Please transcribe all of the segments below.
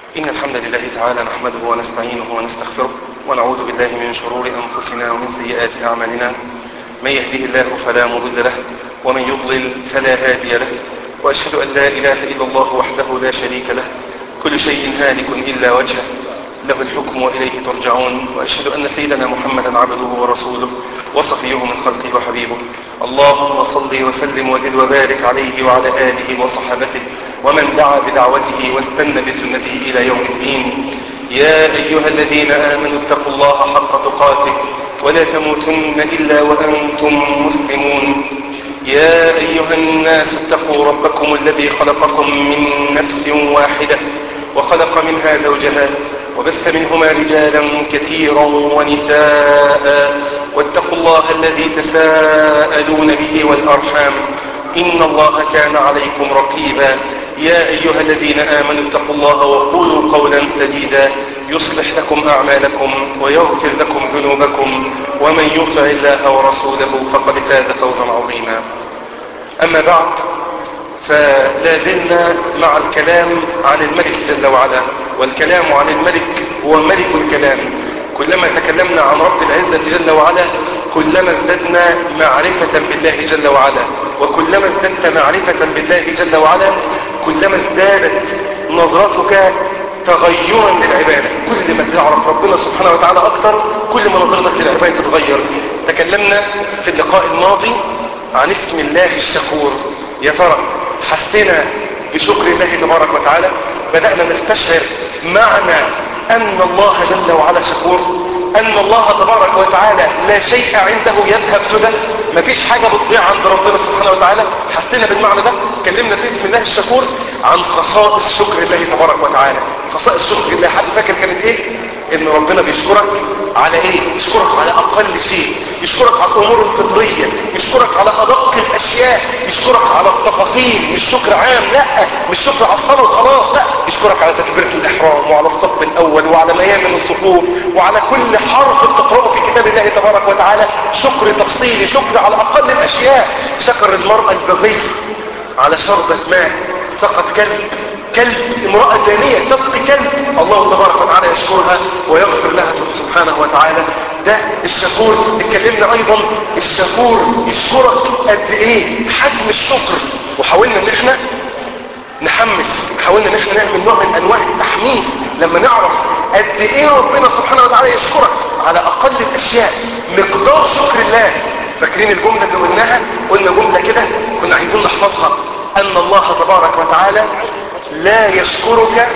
إن الحمد لله تعالى نحمده ونستعينه ونستغفره ونعوذ بالله من شرور أنفسنا ومن سيئات أعمالنا من يهده الله فلا مضل له ومن يضلل فلا هادي له وأشهد أن لا إله إلا الله وحده لا شريك له كل شيء هالك إلا وجهه له الحكم وإليه ترجعون وأشهد أن سيدنا محمدا عبده ورسوله وصفيه من خلقه وحبيبه اللهم صل وسلم وزد وبارك عليه وعلى آله وصحابته ومن دعا بدعوته واستنى بسنته إلى يوم الدين يا أيها الذين آمنوا اتقوا الله حق تقاته ولا تموتن إلا وأنتم مسلمون يا أيها الناس اتقوا ربكم الذي خلقكم من نفس واحدة وخلق منها زوجها وبث منهما رجالا كثيرا ونساء واتقوا الله الذي تساءلون به والأرحام إن الله كان عليكم رقيبا يا أيها الذين آمنوا اتقوا الله وقولوا قولا سديدا يصلح لكم أعمالكم ويغفر لكم ذنوبكم ومن يطع الله ورسوله فقد فاز فوزا عظيما أما بعد فلا زلنا مع الكلام عن الملك جل وعلا والكلام عن الملك هو ملك الكلام كلما تكلمنا عن رب العزة جل وعلا كلما ازددنا معرفة بالله جل وعلا وكلما ازددت معرفة بالله جل وعلا كلما ازدادت نظرتك تغيرا للعبادة كل ما تعرف ربنا سبحانه وتعالى أكتر كل ما نظرتك للعبادة تتغير تكلمنا في اللقاء الماضي عن اسم الله الشكور يا ترى حسنا بشكر الله تبارك وتعالى بدأنا نستشعر معنى أن الله جل وعلا شكور أن الله تبارك وتعالى لا شيء عنده يذهب سدى مفيش حاجة بتضيع عند ربنا سبحانه وتعالى حسينا بالمعنى ده اتكلمنا في اسم الله الشكور عن خصائص شكر الله تبارك وتعالى خصائص شكر الله حد فاكر كانت ايه ان ربنا بيشكرك على ايه يشكرك على اقل شيء يشكرك على الامور الفطرية يشكرك على ادق الاشياء يشكرك على التفاصيل مش شكر عام لا مش شكر على الصلاة وخلاص لا يشكرك على تكبيرة الاحرام وعلى الصف الاول وعلى ميامن الصفوف وعلى كل حرف تقرأه في كتاب الله تبارك وتعالى شكر تفصيلي شكر على اقل الاشياء شكر المرأة البغي على شربة ماء سقط كلب كلب امرأة زانية تسقي كلب الله تبارك وتعالى يشكرها ويغفر لها سبحانه وتعالى ده الشكور اتكلمنا ايضا الشكور يشكرك قد ايه حجم الشكر وحاولنا ان احنا نحمس حاولنا ان احنا نعمل نوع من انواع التحميس لما نعرف قد ايه ربنا سبحانه وتعالى يشكرك على اقل الاشياء مقدار شكر الله فاكرين الجملة اللي قلناها قلنا جملة كده كنا عايزين نحفظها ان الله تبارك وتعالى لا يشكرك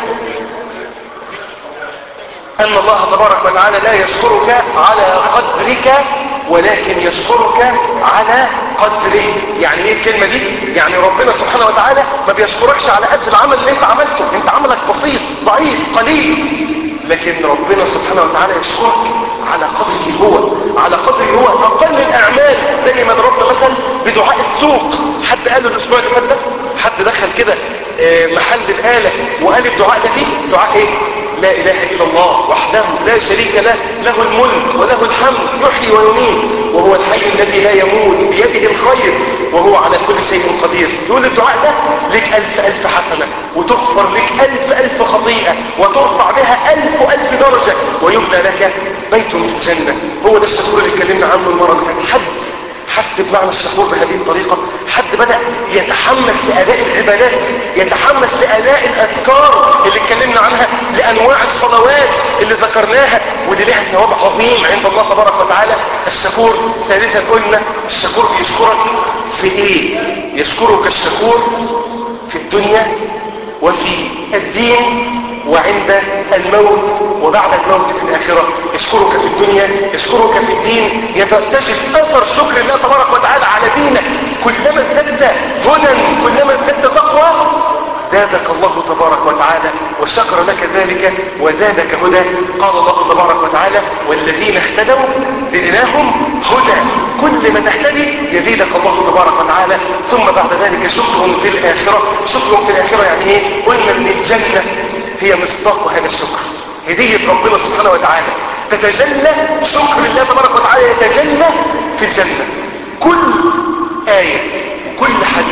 أن الله تبارك وتعالى لا يشكرك على قدرك ولكن يشكرك على قدره يعني ايه الكلمة دي يعني ربنا سبحانه وتعالى ما بيشكركش على قد العمل اللي انت عملته انت عملك بسيط ضعيف قليل لكن ربنا سبحانه وتعالى يشكرك على قدره هو على قدره هو اقل الاعمال زي ما ضربنا مثل بدعاء السوق حد قاله الاسبوع اللي فات ده حد دخل كده محل الآلة وقال الدعاء ده فيه دعاء ايه لا اله الا الله وحده لا شريك له له الملك وله الحمد يحيي ويميت وهو الحي الذي لا يموت بيده الخير وهو على كل شيء قدير تقول الدعاء ده لك ألف ألف حسنة وتغفر لك ألف ألف خطيئة وترفع بها ألف ألف درجة ويبنى لك بيت في الجنة هو ده الشكور اللي اتكلمنا عنه المرة اللي فاتت حد حس بمعنى الشكور بهذه الطريقة حد بدأ يتحمس لأداء العبادات يتحمس لأداء الأذكار اللي اتكلمنا عنها لأنواع الصلوات اللي ذكرناها واللي لها ثواب عظيم عند الله تبارك وتعالى الشكور ثالثا قلنا الشكور بيشكرك في ايه يشكرك الشكور في الدنيا وفي الدين وعند الموت وبعد الموت في الآخرة يشكرك في الدنيا يشكرك في الدين يتجد أثر شكر الله تبارك وتعالى على دينك كلما ازددت هدى كلما ازددت تقوى زادك الله تبارك وتعالى وشكر لك ذلك وزادك هدى قال الله تبارك وتعالى والذين اهتدوا زدناهم هدى كل ما تهتدي يزيدك الله تبارك وتعالى ثم بعد ذلك شكر في الآخرة شكر في الآخرة يعني ايه قلنا ان الجنة هي مصداق هذا الشكر هدية ربنا سبحانه وتعالى تتجلى شكر الله تبارك وتعالى يتجلى في الجنة كل آية وكل حديث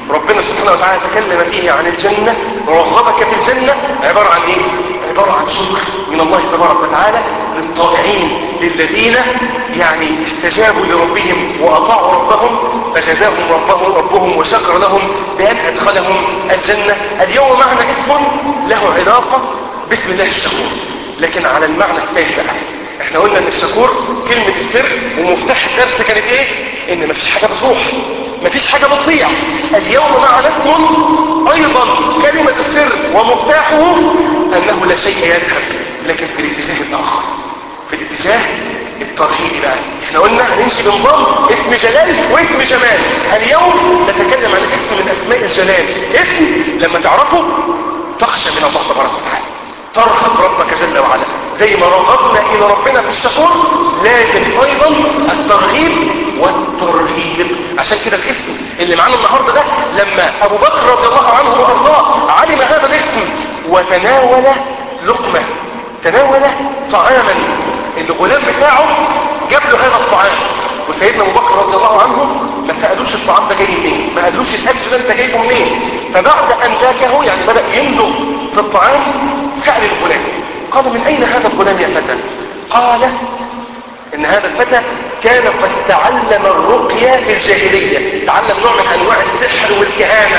ربنا سبحانه وتعالى تكلم فيه عن الجنة ورغبك في الجنة عبارة عن ايه عبارة عن شكر من الله تبارك وتعالى للطائعين للذين يعني استجابوا لربهم واطاعوا ربهم فجزاهم ربهم ربهم وشكر لهم بان ادخلهم الجنة اليوم معنا اسم له علاقة باسم الله الشكور لكن على المعنى الثاني بقى احنا قلنا ان الشكور كلمة السر ومفتاح الدرس كانت ايه ان مفيش حاجة بتروح مفيش حاجة بتضيع اليوم معنا اسم ايضا كلمة السر ومفتاحه انه لا شيء يذهب لكن في الاتجاه الاخر في الاتجاه الترهيبي بقى احنا قلنا هنمشي بنظام اسم جلال واسم جمال اليوم نتكلم عن اسم من اسماء الجلال اسم لما تعرفه تخشى من الله تبارك وتعالى ترهب ربك جل وعلا زي ما رغبنا الى ربنا في الشكور لازم ايضا الترغيب والترهيب عشان كده الاسم اللي معانا النهارده ده لما ابو بكر رضي الله عنه وارضاه علم هذا الاسم وتناول لقمه تناول طعاما الغلام بتاعه جاب له هذا الطعام وسيدنا ابو بكر رضي الله عنه ما سالوش الطعام ده جاي منين ما قالوش الاكل ده انت جايبه منين فبعد ان ذاكه يعني بدا يمضغ في الطعام سال الغلام قال من اين هذا الغلام يا فتى قال ان هذا الفتى كان قد تعلم الرقية في الجاهلية تعلم نوع من انواع السحر والكهانة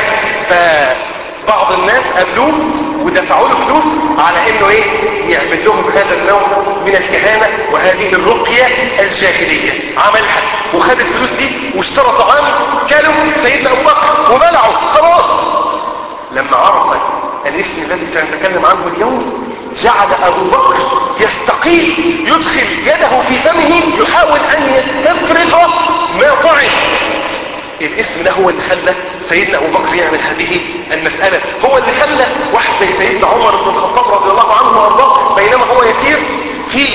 فبعض الناس قابلوه ودفعوا له فلوس على انه ايه يعمل لهم هذا النوع من الكهانة وهذه الرقية الجاهلية عملها وخد الفلوس دي واشترى طعام كانوا سيدنا ابو بكر وبلعوا خلاص لما عرف الاسم الذي سنتكلم عنه اليوم جعل ابو بكر يستقيل يدخل يده في فمه يحاول ان يستفرغ ما طعم الاسم ده هو اللي خلى سيدنا ابو بكر يعمل هذه المسألة هو اللي خلى واحد زي سيدنا عمر بن الخطاب رضي الله عنه وارضاه بينما هو يسير في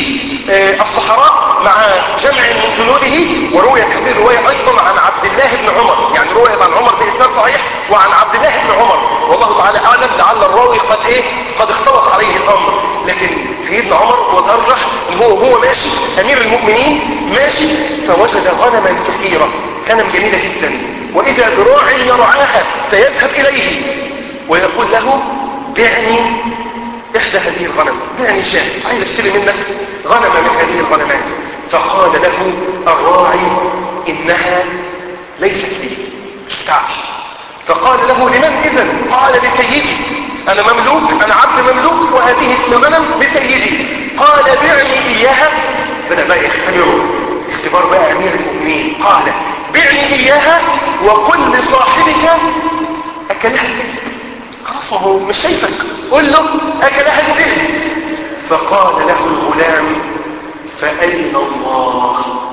الصحراء مع جمع من جنوده ورويت هذه الرواية ايضا عن عبد الله بن عمر يعني رويت عن عمر باسناد صحيح وعن عبد الله بن عمر والله تعالى اعلم لعل الراوي قد ايه قد اختلط عليه الامر لكن سيدنا عمر هو الارجح ان هو هو ماشي امير المؤمنين ماشي فوجد غنما كثيرة غنم جميلة جدا واذا براع يرعاها فيذهب اليه ويقول له بعني احدى هذه الغنم بعني شاه عايز اشتري منك غنم من هذه الغنمات فقال له الراعي انها ليست لي مش بتاعتي فقال له لمن اذن قال لسيدي انا مملوك انا عبد مملوك وهذه الغنم لسيدي قال بعني اياها بدأ بقى يختبره اختبار بقى امير المؤمنين قال بعني اياها وقل لصاحبك اكلها خلاص ما هو مش شايفك قل له اكلها الذئب فقال له الغلام فاين الله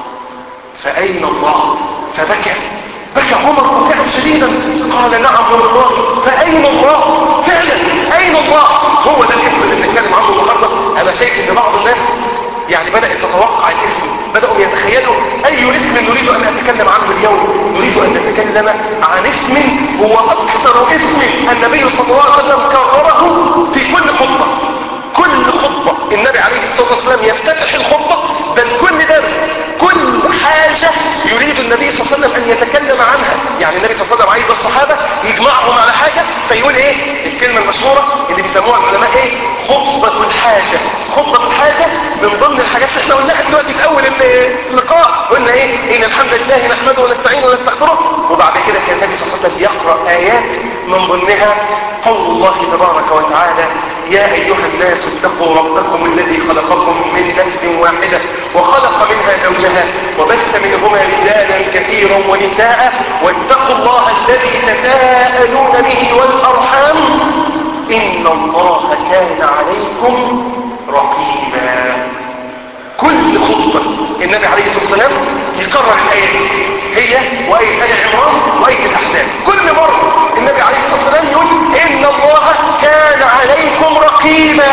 فاين الله فبكى بكى عمر بكاء شديدا قال نعم والله فاين الله فعلا اين الله هو ده الاسم اللي بنتكلم عنه النهارده انا شايف ان بعض الناس يعني بدات تتوقع الاسم بداوا يتخيلوا اي اسم نريد ان نتكلم عنه اليوم نريد ان نتكلم عن اسم هو اكثر اسم النبي صلى الله عليه وسلم كرره في كل خطبه كل خطبه النبي عليه الصلاه والسلام يفتتح الخطبه بل كل درس كل حاجة يريد النبي صلى الله عليه وسلم أن يتكلم عنها يعني النبي صلى الله عليه وسلم عايز الصحابة يجمعهم على حاجة فيقول إيه الكلمة المشهورة اللي بيسموها العلماء إيه خطبة الحاجة خطبة الحاجة من ضمن الحاجات اللي احنا قلناها دلوقتي في أول اللقاء قلنا إيه إن الحمد لله نحمده ونستعينه ونستغفره وبعد كده كان النبي صلى الله عليه وسلم يقرأ آيات من ضمنها قول الله تبارك وتعالى يا أيها الناس اتقوا ربكم الذي خلقكم من نفس واحدة وخلق منها زوجها وبث منهما رجالا كثيرا ونساء واتقوا الله الذي تساءلون به والأرحام إن الله كان عليكم رقيبا كل خطبة النبي عليه الصلاة والسلام يكرر الآية دي هي وآية آل عمران وآية الأحزاب كل مرة النبي عليه الصلاة والسلام يقول إن الله كان عليكم رقيبا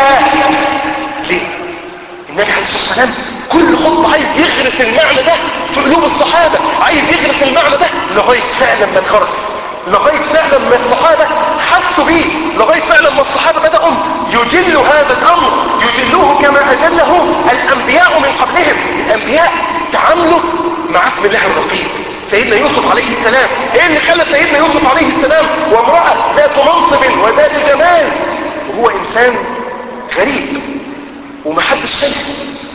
ليه؟ النبي عليه الصلاة والسلام كل خطبة عايز يغرس المعنى ده في قلوب الصحابة عايز يغرس المعنى ده لغاية فعلا ما اتغرس لغاية فعلا ما الصحابة حسوا بيه لغاية فعلا ما الصحابة بدأوا يجلوا هذا الأمر يجلوه كما أجله الأنبياء من قبلهم الأنبياء تعاملوا مع اسم الله الرقيب سيدنا يوسف عليه السلام ايه اللي خلى سيدنا يوسف عليه السلام وامرأة ذات منصب وذات جمال وهو انسان غريب ومحدش شايفه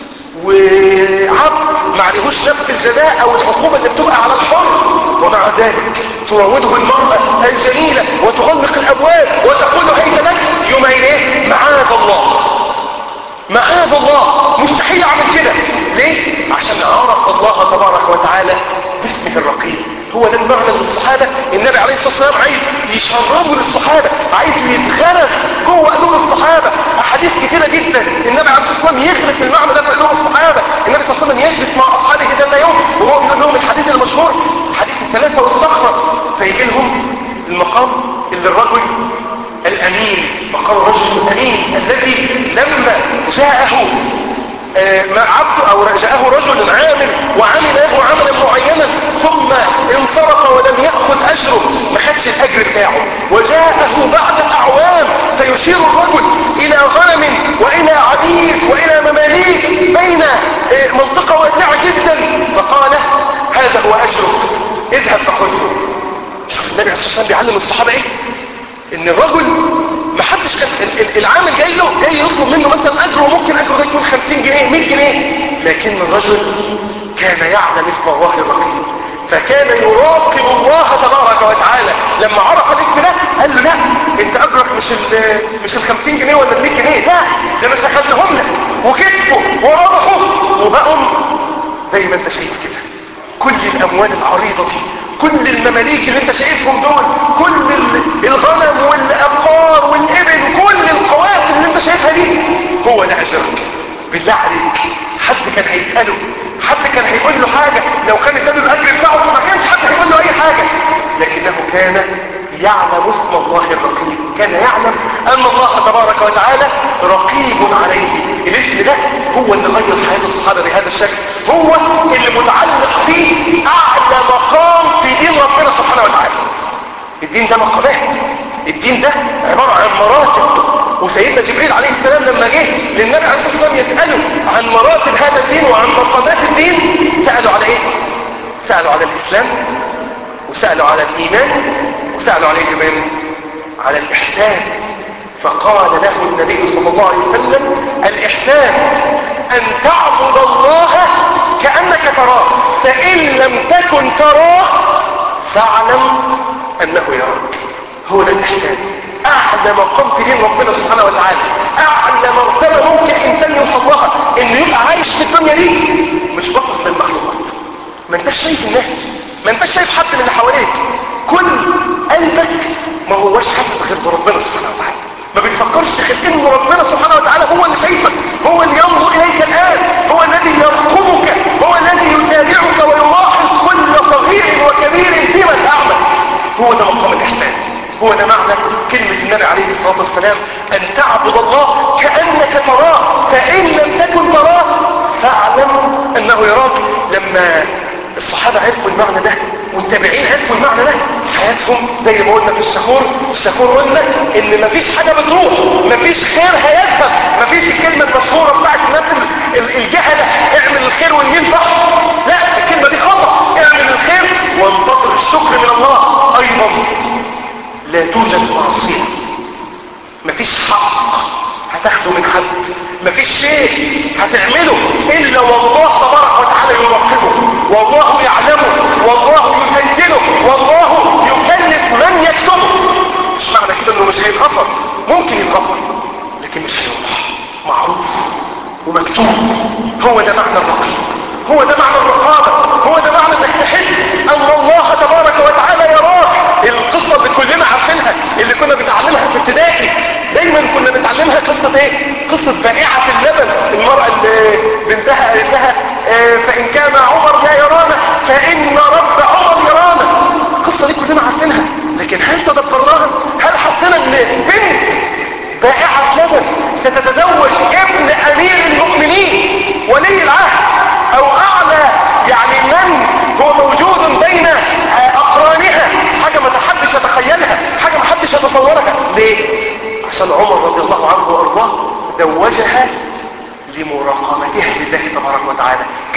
وعبد ما عليهوش نفس الجزاء او العقوبة اللي بتبقى على الحر ومع ذلك تراوده المرأة الجميلة وتغلق الابواب وتقول هيت لك يومين ايه معاذ الله معاذ الله مستحيل اعمل كده ليه عشان عرف الله تبارك وتعالى باسمه الرقيب هو ده المعنى من الصحابة النبي عليه الصلاة والسلام عايز يشربوا للصحابة عايز يتغرس جوه قلوب الصحابة احاديث كتيرة جدا النبي عليه الصلاة والسلام يغرس المعنى ده في قلوب الصحابة النبي صلى الله عليه وسلم يجلس مع اصحابه ذات يوم وهو بيقول لهم الحديث المشهور حديث الثلاثة والصخرة فيجي لهم المقام اللي الرجل الامين مقام الرجل الامين الذي لما جاءه مع عبده او جاءه رجل عامل وعمل له عملا معينا ثم انصرف ولم يأخذ اجره ما خدش الاجر بتاعه وجاءه بعد الاعوام فيشير الرجل الى غنم والى عبيد والى مماليك بين منطقة واسعة جدا فقال هذا هو اجرك اذهب فخذه شوف النبي عليه الصلاة والسلام بيعلم الصحابة ايه ان الرجل ما حدش كان العامل جاي له جاي يطلب منه مثلا اجره وممكن اجره ده يكون 50 جنيه 100 جنيه لكن الرجل كان يعلم اسم الله الرقيب فكان يراقب الله تبارك وتعالى لما عرف الاسم ده قال له لا انت اجرك مش ال مش ال 50 جنيه ولا ال 100 جنيه لا ده انا شغلتهم لك وكسبوا وربحوا وبقوا زي ما انت شايف كده كل الاموال العريضه دي كل المماليك اللي انت شايفهم دول كل الغنم والابقار والابل كل القوافل اللي انت شايفها دي هو ده اجرك بالله عليك حد كان هيساله حد كان هيقول له حاجه لو كان اداله الاجر بتاعه ما كانش حد هيقول له اي حاجه لكنه كان يعلم اسم الله الرقيب كان يعلم ان الله تبارك وتعالى رقيب عليه الاسم ده هو اللي غير حياه الصحابه بهذا الشكل هو اللي متعلق فيه اعلى مقام في دين ربنا سبحانه وتعالى الدين ده مقامات الدين ده عبارة عن مراتب وسيدنا جبريل عليه السلام لما جه للنبي عليه الصلاة والسلام يسأله عن مراتب هذا الدين وعن مقامات الدين سألوا على ايه سألوا على الإسلام وسألوا على الإيمان وسألوا عليه كمان على الإحسان فقال له النبي صلى الله عليه وسلم الإحسان أن تعبد الله كأنك تراه فإن لم تكن تراه فاعلم أنه يراك هو ده الإحسان أعلى مقام في دين ربنا سبحانه وتعالى أعلى مرتبة ممكن إنسان يوصل لها إنه يبقى عايش في الدنيا دي مش باصص للمخلوقات ما انتش شايف الناس ما انتش شايف حد من اللي حواليك كل قلبك ما هوش حاسس غير بربنا سبحانه وتعالى ما بتفكرش غير ان ربنا سبحانه وتعالى هو اللي شايفك هو اللي ينظر اليك الان هو الذي يرقبك هو الذي يتابعك ويلاحظ كل صغير وكبير فيما تعمل هو ده مقام الاحسان هو ده معنى كلمة النبي عليه الصلاة والسلام أن تعبد الله كأنك تراه فإن لم تكن تراه فاعلم أنه يراك لما الصحابة عرفوا المعنى ده والتابعين عرفوا المعنى ده حياتهم زي ما قلنا في الشهور الشهور قلنا ان مفيش حاجة بتروح مفيش خير هيذهب مفيش الكلمة المشهورة بتاعت الناس الجهلة اعمل الخير والمين بحر لا الكلمة دي خطأ اعمل الخير وانتظر الشكر من الله ايضا لا توجد معصية مفيش حق هتاخده من حد مفيش شيء هتعمله الا والله تبارك وتعالى يراقبه والله يعلمه والله يسجله والله يكلف من يكتبه مش معنى كده انه مش هيتغفر ممكن يتغفر لكن مش هيروح معروف ومكتوب هو ده معنى الرقيب هو ده معنى الرقابة هو ده معنى انك تحس ان الله تبارك وتعالى يراك القصة اللي كلنا عارفينها اللي كنا بنتعلمها في ابتدائي دايما كنا بنتعلمها قصة ايه قصة بائعة اللبن المرأة اللي بنتها قالت لها اه فان كان عمر لا يرانا فان رب عمر يرانا القصة دي كلنا عارفينها لكن هل تدبرناها هل حسنا ان بنت بائعة لبن ستتزوج ابن امير المؤمنين ولي العهد او اعلى يعني من هو موجود بين اقرانها حاجة ما حدش يتخيلها حاجة ما حدش يتصورها ليه عشان عمر رضي الله عنه وارضاه زوجها لمراقبتها لله تبارك وتعالى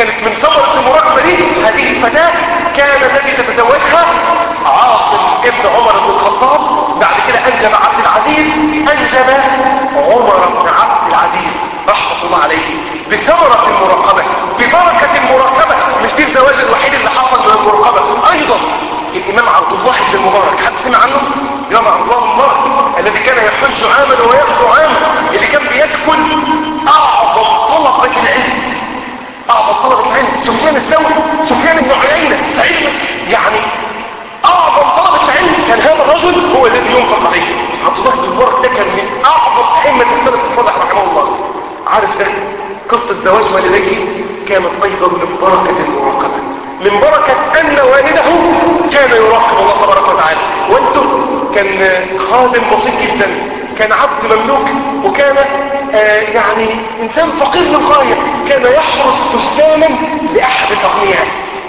كانت من ثمرة المراقبة دي هذه الفتاة كان الذي تتزوجها عاصم ابن عمر بن الخطاب بعد كده انجب عبد العزيز انجب عمر بن عبد العزيز رحمة الله عليه بثمرة المراقبة ببركة المراقبة مش دي الزواج الوحيد اللي حصل من المراقبة ايضا الامام عبد الله بن المبارك حد سمع عنه الامام عبد الله بن المبارك الذي كان يحج عاما ويغزو عاما اللي كان بيكفل اعظم طلبة العلم اعظم طلبة العلم سفيان الثوري سفيان بن عيينة علم يعني اعظم طلبة العلم كان هذا الرجل هو الذي ينفق عليه عبد الله بن المبارك ده كان من اعظم ائمة السلف الصالح رحمه الله عارف ده قصة زواج والديه كانت ايضا من بركة المراقبة من بركة ان والده كان يراقب الله تبارك وتعالى والده كان خادم بسيط جدا كان عبد مملوك وكان آه يعني انسان فقير للغاية كان يحرس بستانا لاحد الاغنياء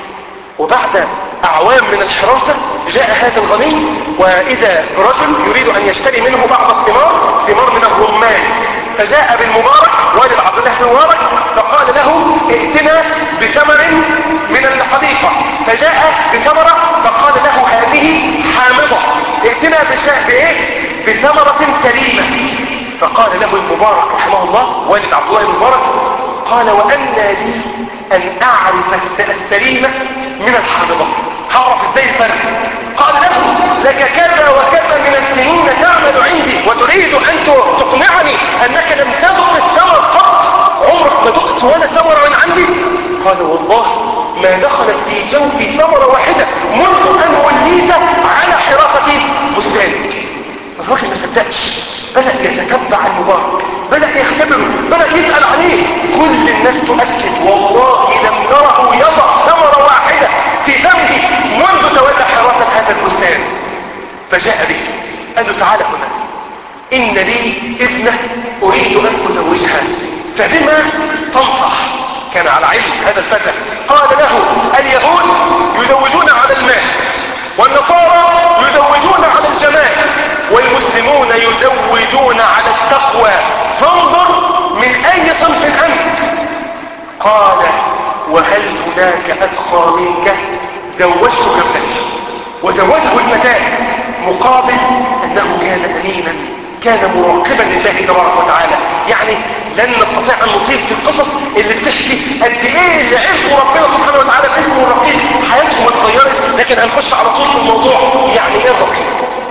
وبعد اعوام من الحراسة جاء هذا الغني واذا برجل يريد ان يشتري منه بعض الثمار ثمار من الرمان فجاء بالمبارك والد عبد الله بن مبارك فقال له ائتنا بثمر من الحديقة فجاء بثمرة فقال له هذه حامضة ائتنا بشاء بايه بثمرة كريمة فقال له المبارك رحمه الله والد عبد الله بن مبارك قال وأن لي أن أعرف السليمة من الحامضة هعرف ازاي الفرق قال له لك كذا وكذا من السنين تعمل عندي وتريد أن تقنعني أنك لم تذق الثمر قط عمرك ما ذقت ولا ثمرة من عندي قال والله ما دخلت في جوفي ثمرة واحدة منذ أن وليت على حراسة بستانك الراجل ما صدقش بدأ يتتبع المبارك بدأ يختبره بدأ يسأل عليه كل الناس تؤكد والله لم نره يضع ثمرة واحدة في فمه منذ تولى حراسة هذا البستان فجاء به قال له تعالى هنا إن لي ابنة أريد أن أزوجها فبما تنصح كان على علم هذا الفتى قال له اليهود يزوجون على المال والنصارى يزوجون على الجمال والمسلمون يزوجون على التقوى فانظر من اي صنف انت قال وهل هناك اتقى منك زوجتك ابنتي وزوجه الفتاة مقابل انه كان امينا كان مراقبا لله تبارك وتعالى يعني لن نستطيع ان نطيل في القصص اللي بتحكي قد ايه اللي عرفوا ربنا سبحانه وتعالى باسمه الرقيب حياتهم اتغيرت لكن هنخش على طول في الموضوع يعني ايه الرقيب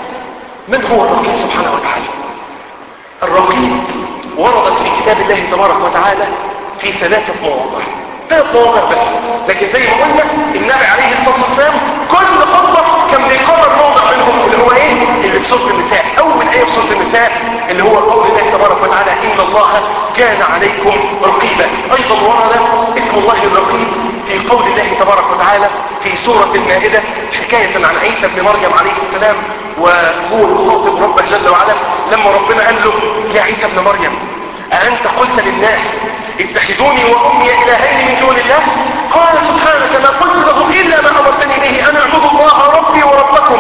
من هو الرقيب سبحانه وتعالى الرقيب وردت في كتاب الله تبارك وتعالى في ثلاثة مواضع ثلاث مواضع بس لكن زي ما قلنا النبي عليه الصلاة والسلام كل خطبة كان بيقرر موضع منهم اللي هو ايه اللي في سورة النساء اول ايه في سورة النساء اللي هو قول الله تبارك وتعالى ان الله كان عليكم رقيبا ايضا ورد اسم الله الرقيب في قول الله تبارك وتعالى في سورة المائدة حكاية عن عيسى بن مريم عليه السلام وهو يخاطب ربه جل وعلا لما ربنا قال له يا عيسى بن مريم أأنت قلت للناس اتخذوني وأمي إلهين من دون الله قال سبحانك ما قلت لهم إلا ما أمرتني به أن اعبدوا الله ربي وربكم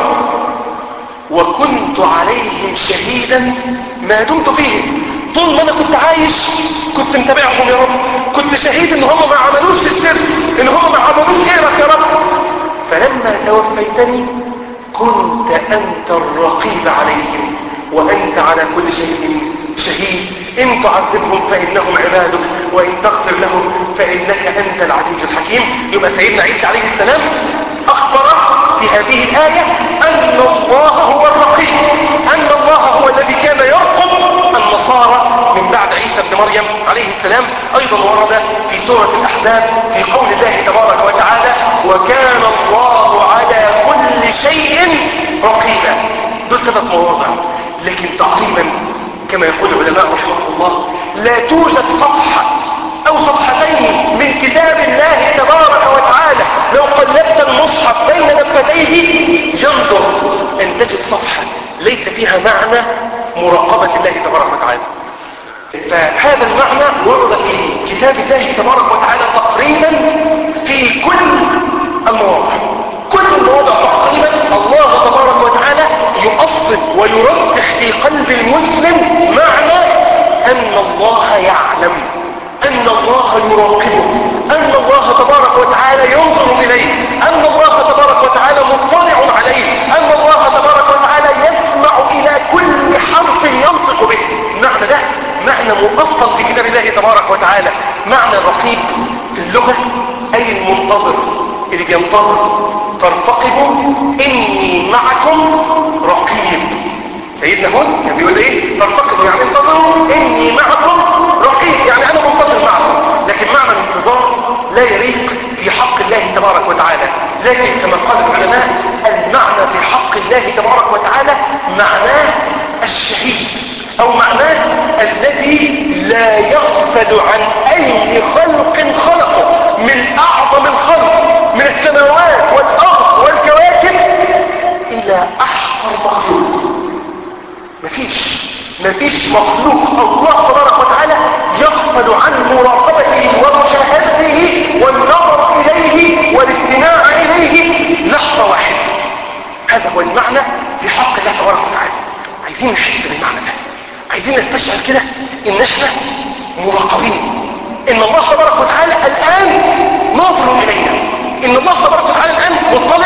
وكنت عليهم شهيدا ما دمت فيهم طول ما انا كنت عايش كنت متابعهم يا رب كنت شهيد ان هم ما عملوش الشرك ان هم ما عملوش غيرك يا رب فلما توفيتني كنت انت الرقيب عليهم وانت على كل شيء شهيد ان تعذبهم فانهم عبادك وان تغفر لهم فانك انت العزيز الحكيم يبقى سيدنا عيسى عليه السلام اخبر في هذه الايه ان الله هو الرقيب ان الله هو الذي كان يرقب النصارى من بعد عيسى بن مريم عليه السلام ايضا ورد في سورة الاحزاب في قول الله تبارك وتعالى وكان الله على كل شيء رقيبا دول ثلاث مواضع لكن تقريبا كما يقول العلماء رحمه الله لا توجد صفحة او صفحتين من كتاب الله تبارك وتعالى لو قلبت المصحف بين دفتيه ينظر ان تجد صفحة ليس فيها معنى مراقبة الله تبارك وتعالى فهذا المعنى ورد في كتاب الله تبارك وتعالى تقريبا في كل المواضع كل المواضع تقريبا الله تبارك وتعالى يؤصل ويرسخ في قلب المسلم معنى ان الله يعلم ان الله يراقبه أن الله تبارك وتعالى ينظر إليه أن الله تبارك وتعالى مطلع عليه أن الله تبارك وتعالى يسمع إلى كل حرف ينطق به المعنى ده معنى مؤصل في كتاب الله تبارك وتعالى معنى الرقيب في اللغة أي المنتظر اللي بينتظر فارتقبوا إني معكم رقيب سيدنا هود كان بيقول ايه فارتقبوا يعني انتظروا إني معكم رقيب يعني أنا منتظر معكم لكن معنى الانتظار لا يليق في حق الله تبارك وتعالى لكن كما قال العلماء المعنى في حق الله تبارك وتعالى معناه الشهيد او معناه الذي لا يغفل عن اي خلق خلقه من اعظم الخلق من السماوات والارض والكواكب الى احقر مخلوق مفيش مفيش مخلوق الله تبارك وتعالى يغفل عن مراقبته ومشاهدته والنظر اليه والاستماع اليه لحظه واحده هذا هو المعنى في حق الله تبارك وتعالى عايزين نحس بالمعنى ده عايزين نستشعر كده ان احنا مراقبين ان الله تبارك وتعالى الان ناظر الينا ان الله تبارك وتعالى الان مطلع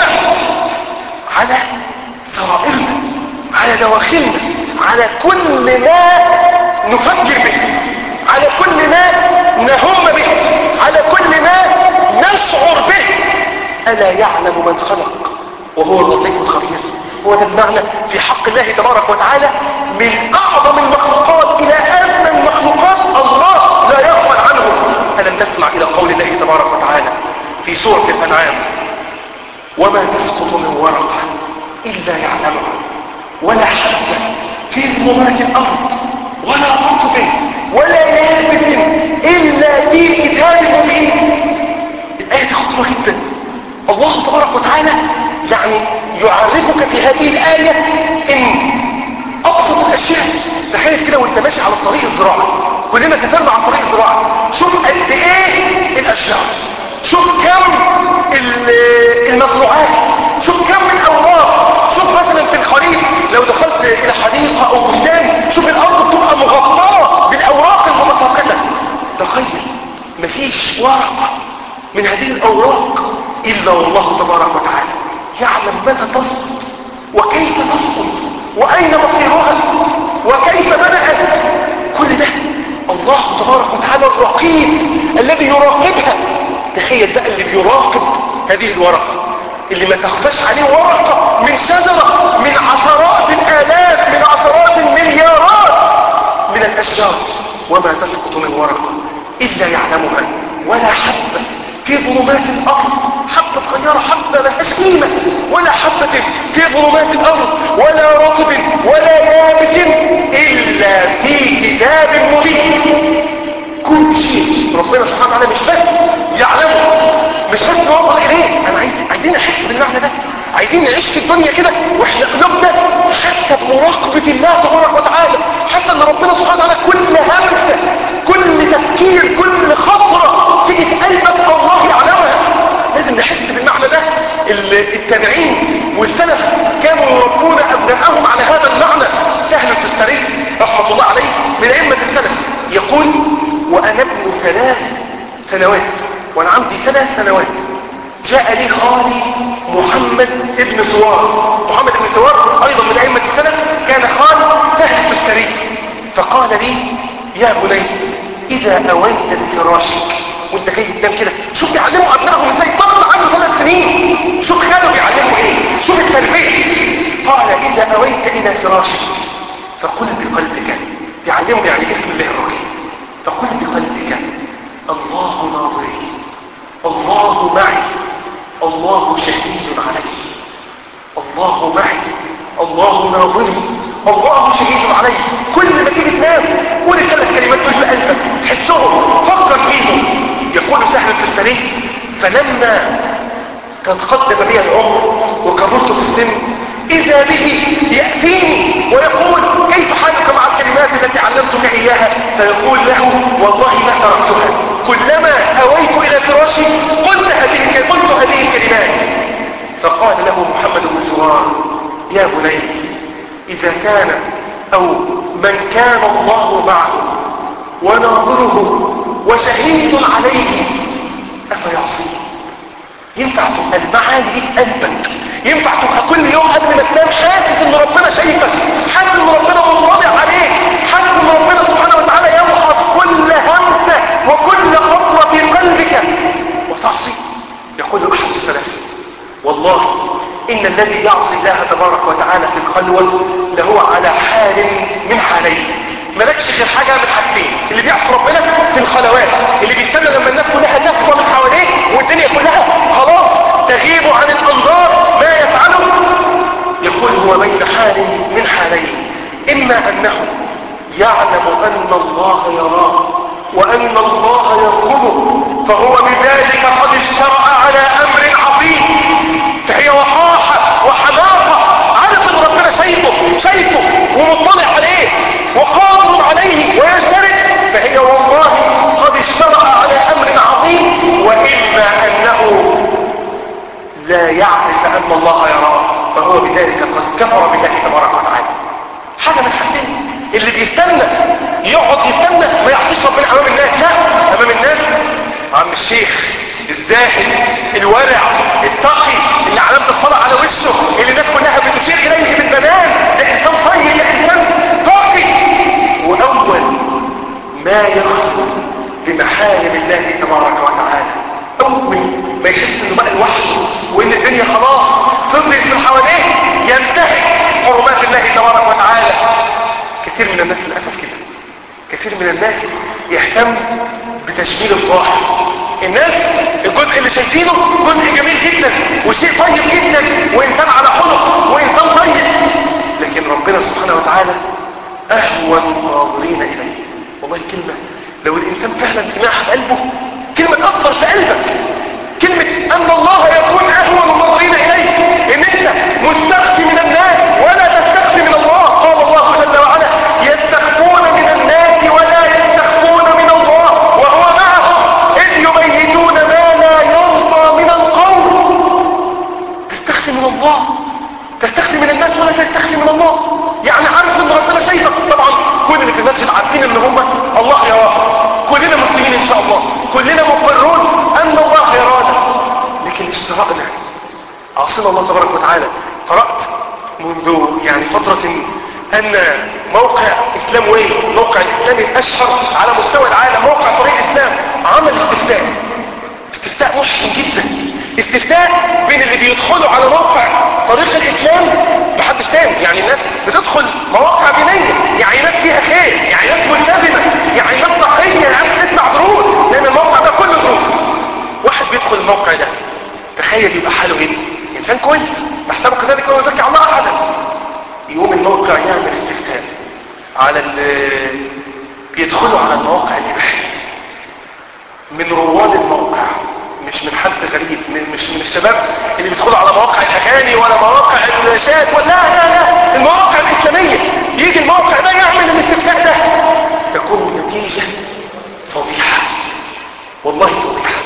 على سرائرنا على دواخلنا على كل ما نفكر به على كل ما نهم به على كل ما نشعر به ألا يعلم من خلق وهو اللطيف الخبير هو ده المعنى في حق الله تبارك وتعالى من أعظم المخلوقات إلى أدنى المخلوقات الله لا يغفل عنه ألم نسمع إلى قول الله تبارك وتعالى في سورة الأنعام وما تسقط من ورقة إلا يعلمها ولا حبة في ظلمات الأرض ولا رطب ولا يابس إلا في كتاب مبين الآية دي خطيرة جدا الله تبارك وتعالى يعني يعرفك في هذه الآية إن أبسط الأشياء تخيل كده وانت ماشي على الطريق الزراعي كلنا سافرنا على الطريق الزراعي شوف قد ايه الاشجار شوف كم المزروعات شوف كم من الاوراق شوف مثلا في الخريف لو دخلت الى حديقه او بستان شوف الارض بتبقى مغطاه بالاوراق المتساقطه تخيل مفيش ورقه من هذه الاوراق الا والله تبارك وتعالى يعلم متى تسقط وكيف تسقط واين مصيرها وكيف بدات كل ده الله تبارك وتعالى الرقيب الذي يراقبها تخيل بقى اللي بيراقب هذه الورقه اللي ما تخفاش عليه ورقه من شجره من عشرات الالاف من عشرات المليارات من الاشجار وما تسقط من ورقه الا يعلمها ولا حبه في ظلمات الارض حبه صغيره حبه ملهاش قيمه ولا حبه في ظلمات الارض ولا رطب ولا يابس الا في كتاب مبين كل شيء ربنا سبحانه وتعالى مش بس يعلمه مش بس نوصل اليه انا عايز عايزين نحس بالمعنى ده عايزين نعيش في الدنيا كده واحنا قلوبنا حاسه بمراقبه الله تبارك وتعالى حاسه ان ربنا سبحانه وتعالى كل همسه كل تفكير كل خطره تيجي في قلبك الله يعلمها لازم نحس بالمعنى ده التابعين والسلف كانوا يربون ابنائهم على هذا المعنى سهل التستريح رحمه الله عليه من ائمه السلف يقول وانا ابن ثلاث سنوات وانا عندي ثلاث سنوات جاء لي خالي محمد ابن ثوار محمد ابن ثوار ايضا من ائمه السلف كان خال سهل التستريح فقال لي يا بني اذا اويت لفراشك وانت جاي قدام كده شوف بيعلموا ابنائهم ازاي طفل عنده ثلاث سنين شوف خاله بيعلموا ايه شوف التربيه قال اذا اويت الى فراشك فقل بقلبك يعلموا يعني اسم الله الرحيم فقل بقلبك الله ناظري الله معي الله شهيد علي الله معي الله ناظري الله شهيد علي كل ما تيجي تنام قول الثلاث كلمات دول بقلبك حسهم فكر فيهم يقول سهل التستريح فلما تتقدم بي العمر وكبرت في السن إذا به يأتيني ويقول كيف حالك مع الكلمات التي علمتك إياها فيقول له والله ما تركتها كلما أويت إلى فراشي قلت هذه قلت هذه الكلمات فقال له محمد بن سوار يا بني إذا كان أو من كان الله معه وناظره وشهيد عليه فيعصيه ينفع تبقى المعاني دي في قلبك ينفع تبقى كل يوم قبل ما تنام حاسس ان ربنا شايفك حاسس ان ربنا مطلع عليك حاسس ان ربنا سبحانه وتعالى يمحص كل همسه وكل خطوه في قلبك وتعصي يقول احد السلف والله ان الذي يعصي الله تبارك وتعالى في الخلوه لهو على حال من حالين مالكش غير حاجه من حاجتين اللي بيعصي ربنا في الخلوات اللي بيستنى لما الناس كلها تفضى من حواليه والدنيا كلها خلاص تغيب عن الانظار ما يفعله يقول هو بين حال من حالين اما انه يعلم ان الله يراه وان الله يرقبه فهو بذلك قد اشترأ على امر عظيم فهي وقاحة وحماقة عارف ان ربنا شايفه شايفه ومطلع عليه وقادر عليه ويشترك فهي والله قد اشترأ على امر عظيم واما انه لا يعرف ان الله يراه فهو بذلك قد كفر بالله تبارك وتعالى حاجة من حاجتين اللي بيستنى يقعد يستنى ما يعصيش ربنا امام الناس لا امام الناس عم الشيخ الزاهد الورع التقي اللي علامة الصلاة على وشه اللي الناس كلها بتشير اليه بالبنان ده انسان طيب ده انسان تقي واول ما يخلو بمحارم الله تبارك وتعالى اول ما يحس انه بقى لوحده وان الدنيا خلاص فضلت من حواليه ينتهك حرمات الله تبارك وتعالى كثير من الناس للاسف كده كثير من الناس يهتم بتشغيل الظاهر الناس الجزء اللي شايفينه جزء جميل جدا وشيء طيب جدا وانسان على خلق وانسان طيب لكن ربنا سبحانه وتعالى اهون الناظرين اليه والله كلمة لو الانسان فعلا سمعها بقلبه كلمة تأثر في قلبك كلمة ان الله يكون اهون الناظرين اليه ان انت مستخفي من الناس ولا تستخفي من الله قال الله جل وعلا يستخفون من الناس ولا يستخفون من الله وهو معهم اذ يبيتون ما لا يرضى من القول تستخفي من الله تستخفي من الناس ولا تستخفي من الله يعني عارف ان ربنا شايفك طبعا كل اللي في المسجد عارفين ان هم الله يراهم كلنا مسلمين ان شاء الله كلنا مقرون ان الله يرانا لكن اشترقنا عاصمة الله تبارك وتعالى قرأت منذ يعني فترة ان موقع اسلام وين موقع الاسلامي الاشهر على مستوى العالم موقع طريق الاسلام عمل استفتاء استفتاء محسن جدا استفتاء بين اللي بيدخلوا على موقع طريق الاسلام محدش تاني يعني الناس بتدخل مواقع دينيه يعني ناس فيها خير يعني ناس ملتزمه يعني ناس صحيه يعني ناس تسمع دروس لان الموقع ده كله دروس واحد بيدخل الموقع ده تخيل يبقى حاله ايه انسان كويس محسبه كذلك ولا يزكي الله احدا يقوم الموقع يعمل استفتاء على اللي بيدخلوا على المواقع الاباحيه من رواد الموقع مش من حد غريب من مش من الشباب اللي بيدخلوا على مواقع الاغاني ولا مواقع الشات ولا لا لا لا المواقع الاسلاميه يجي الموقع ده يعمل الاستفتاء ده تكون النتيجه فضيحه والله فضيحه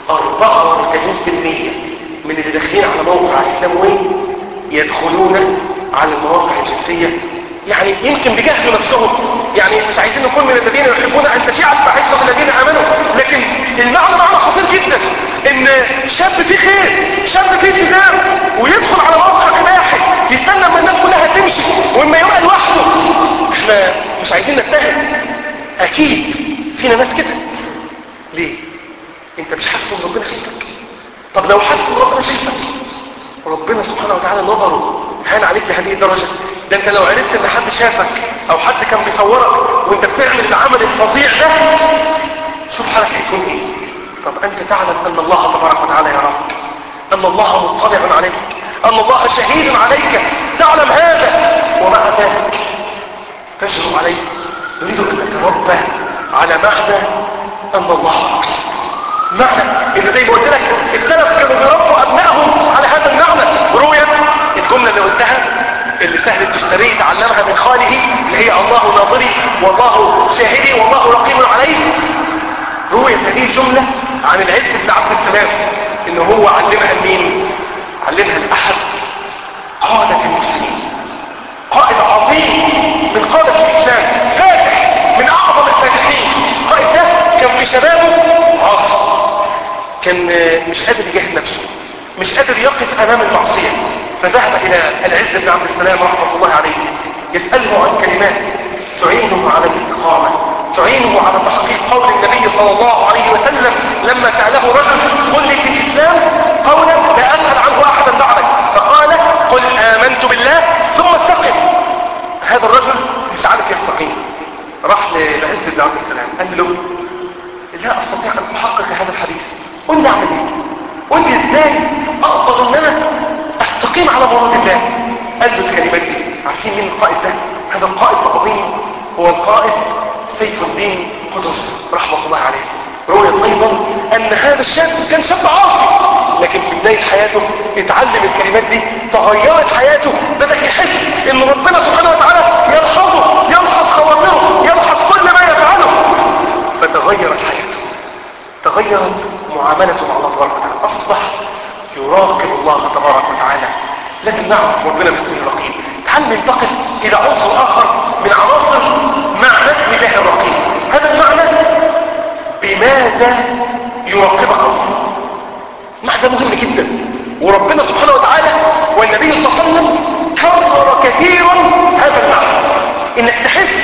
44% من اللي داخلين على موقع اسلاموي يدخلون على المواقع الجنسيه يعني يمكن بجهل نفسهم يعني مش عايزين نكون من الذين يحبون ان تشيع الفاحشه بالذين امنوا لكن المعنى معنى خطير جدا ان شاب فيه خير شاب فيه التزام ويدخل على موقع اباحي يستنى اما الناس كلها تمشي واما يبقى لوحده احنا مش عايزين نتهم اكيد فينا ناس كده ليه انت مش حاسس ان ربنا شايفك طب لو حاسس ان ربنا شايفك ربنا سبحانه وتعالى نظره هان عليك لهذه الدرجة ده انت لو عرفت ان حد شافك او حد كان بيصورك وانت بتعمل العمل الفظيع ده شوف حالك هيكون ايه طب انت تعلم ان الله تبارك وتعالى يراك ان الله مطلع عليك ان الله شهيد عليك تعلم هذا ومع ذلك تجرؤ عليه نريد ان نتربى على معنى ان الله رقيب معنى ان زي ما قلت لك السلف كانوا بيربوا ابنائهم على هذا المعنى رويت الجمله اللي قلتها اللي سهل التشتري تعلمها من خاله اللي هي الله ناظري والله شاهدي والله رقيب علي رويت هذه الجمله عن العز بن عبد السلام ان هو علمها لمين علمها لاحد قاده المسلمين قائد عظيم من قاده الاسلام فاتح من اعظم الفاتحين القائد ده كان في شبابه عاصم كان مش قادر يجاهد نفسه مش قادر يقف امام المعصية فذهب الى العز بن عبد السلام رحمة الله عليه يسأله عن كلمات تعينه على الاستقامة تعينه على تحقيق قول النبي صلى الله عليه وسلم لما سأله رجل قل لي في الإسلام قولا لا أسأل عنه أحدا بعدك فقال قل آمنت بالله ثم استقم هذا الرجل مش عارف يستقيم راح لعز بن عبد السلام قال له لا أستطيع أن أحقق هذا الحديث قل لي أعمل إيه قل لي إزاي أقدر أن أنا أستقيم على مراد الله قال له الكلمات دي عارفين مين القائد ده هذا القائد العظيم هو القائد سيف الدين قدس رحمة الله عليه روي أيضا أن هذا الشاب كان شاب عاصي لكن في بداية حياته اتعلم الكلمات دي تغيرت حياته بدأ يحس ان ربنا سبحانه وتعالى يلحظه يلحظ خواطره يلحظ كل ما يفعله فتغيرت حياته تغيرت معاملته مع الله تبارك وتعالى أصبح يراقب الله تبارك وتعالى لازم نعرف ربنا باسمه الرقيب تعال ننتقل إلى عنصر آخر من عناصر معنى اسم الله الرقيب هذا المعنى بماذا يراقبك الله معنى مهم جدا وربنا سبحانه وتعالى والنبي صلى الله عليه وسلم كرر كثيرا هذا المعنى انك تحس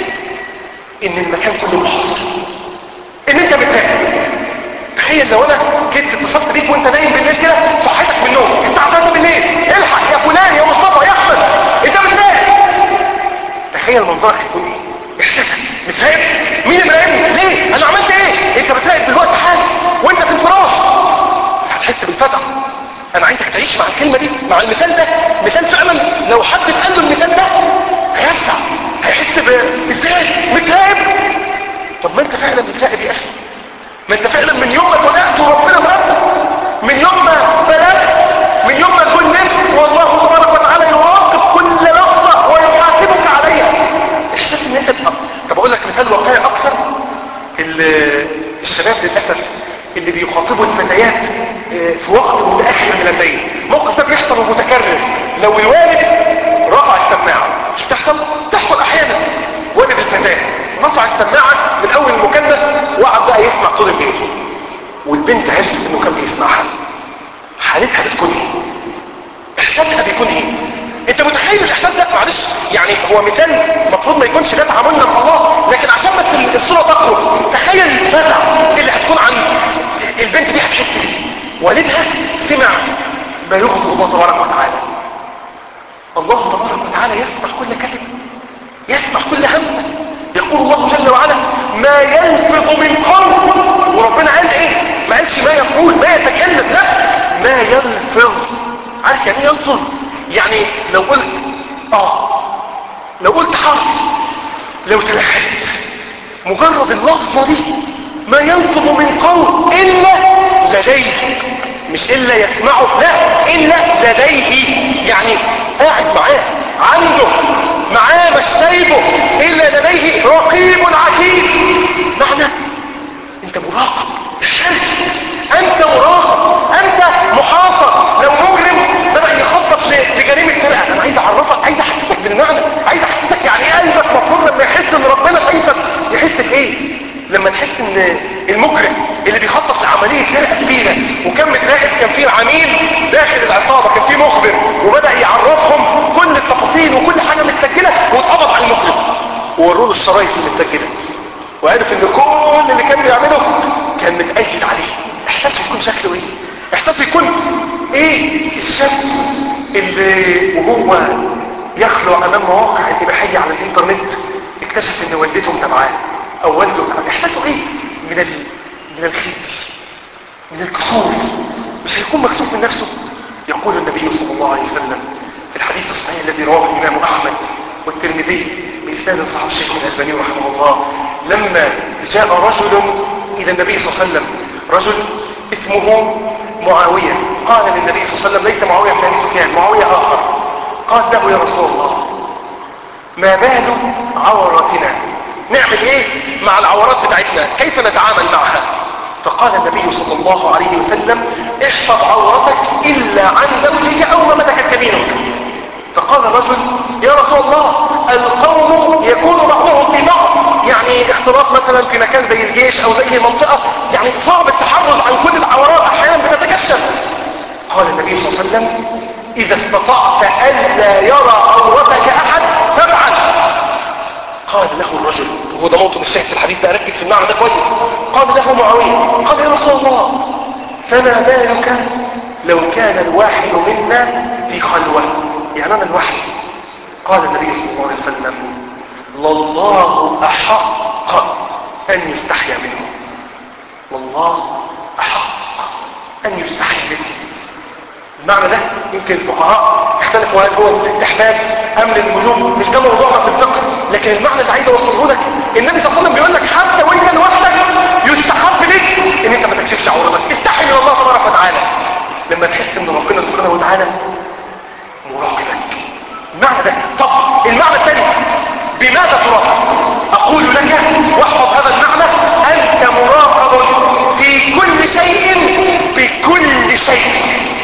ان المكان كله محاصر ان انت بتراقب تخيل لو انا جيت اتصلت بيك وانت نايم بالليل كده صحيتك من النوم الساعه 3 بالليل الحق يا فلان يا مصطفى يا احمد انت بتراقب تخيل منظرك هيكون ايه احساسك بتراقب مين اللي مراقبني ليه انا عملت ايه انت بتراقب دلوقتي حالا وانت في الفراش هتحس بالفزع انا عايزك تعيش مع الكلمه دي مع المثال ده مثال فعلا لو حد اتقال له المثال ده هيفزع هيحس ب ازاي متراقب طب ما انت فعلا بتراقب يا اخي ما انت فعلا من يوم ما اتولدت وربنا مراقبك من يوم ما بلغت من يوم ما كنت نفس والله تبارك وتعالى يراقب كل لحظه ويحاسبك عليها احساس ان انت طب, طب اقول لك مثال واقعي اكثر الشباب للاسف اللي بيخاطبوا الفتيات في وقت متاخر من الليل الموقف ده بيحصل ومتكرر لو الوالد رفع السماعه مش بتحصل تحصل احيانا والد الفتاه رفع السماعه من اول المكالمه وقعد بقى يسمع طول الليل والبنت عرفت انه كان بيسمعها حالتها بتكون ايه احساسها بيكون ايه انت متخيل الاحساس ده معلش يعني هو مثال المفروض ما يكونش ده تعاملنا مع الله لكن عشان بس الصوره تقرب تخيل الفزع اللي هتكون عن البنت دي هتحس بيه والدها سمع ما يغضب الله تبارك وتعالى الله تبارك وتعالى يسمع كل كلمه يسمع كل همسه يقول الله جل وعلا ما يلفظ من قول وربنا قال ايه ما قالش ما يقول ما يتكلم لا ما يلفظ عارف يعني ايه يلفظ يعني لو قلت اه لو قلت حرف لو تلحقت مجرد اللفظة دي ما يلفظ من قول إلا لديه مش إلا يسمعه لا إلا لديه يعني قاعد معاه عنده معاه مش سايبه إلا لديه رقيب عتيد معنى انت مراقب تحرك انت مراقب انت محاصر لو مجرم بدأ يخطط لجريمة سرقة انا عايز اعرفك عايز احسسك بالمعنى عايز احسسك يعني ايه قلبك مفروض لما يحس ان ربنا شايفك يحس بايه لما تحس ان المجرم اللي بيخطط لعملية سرقة كبيرة وكان متراقب كان فيه العميل داخل العصابة كان فيه مخبر وبدأ يعرفهم كل التفاصيل وكل حاجة متسجلة واتقبض على المجرم ووروا له الشرايط المتسجلة وعرف ان كل اللي كان بيعمله كان متأيد عليه احساسه يكون شكله ايه احساسه يكون ايه الشاب اللي وهو يخلو امام مواقع الاباحيه على الانترنت اكتشف ان والدته متابعاه او والده متابعاه احساسه ايه من ال... من الخزي من الكسور مش هيكون مكسوف من نفسه يقول النبي صلى الله عليه وسلم في الحديث الصحيح الذي رواه الامام احمد والترمذي بإسناد صحيح الشيخ الألباني رحمه الله لما جاء رجل إلى النبي صلى الله عليه وسلم رجل اسمه معاوية قال للنبي صلى الله عليه وسلم ليس معاوية بن أبي سفيان معاوية آخر قال له يا رسول الله ما بال عوراتنا نعمل ايه مع العورات بتاعتنا كيف نتعامل معها فقال النبي صلى الله عليه وسلم احفظ عورتك إلا عن زوجك أو ما ملكت يمينك فقال الرجل يا رسول الله القوم يكون بعضهم في بعض يعني اختلاط مثلا في مكان زي الجيش او زي منطقة يعني صعب التحرز عن كل العورات احيانا بتتكشف قال النبي صلى الله عليه وسلم اذا استطعت الا يرى عورتك احد فافعل قال له الرجل وهو ده موطن الشاهد في الحديث ده ركز في المعنى ده كويس قال له معاويه قال يا رسول الله فما بالك لو كان الواحد منا في خلوه يعني انا الواحد قال النبي صلى الله عليه وسلم لله احق ان يستحيا منه والله احق ان يستحيا منه المعنى ده يمكن الفقهاء اختلفوا هل هو الاستحباب ام للوجوب مش ده موضوعنا في الفقه لكن المعنى اللي عايز اوصله لك النبي صلى الله عليه وسلم بيقول لك حتى وانت لوحدك يستحب لك ان انت ما تكشفش عورتك استحي من الله تبارك وتعالى لما تحس ان ربنا سبحانه وتعالى مراقبك المعنى ده طب المعنى الثاني بماذا تراقب اقول لك واحفظ هذا المعنى انت مراقب في كل شيء بكل شيء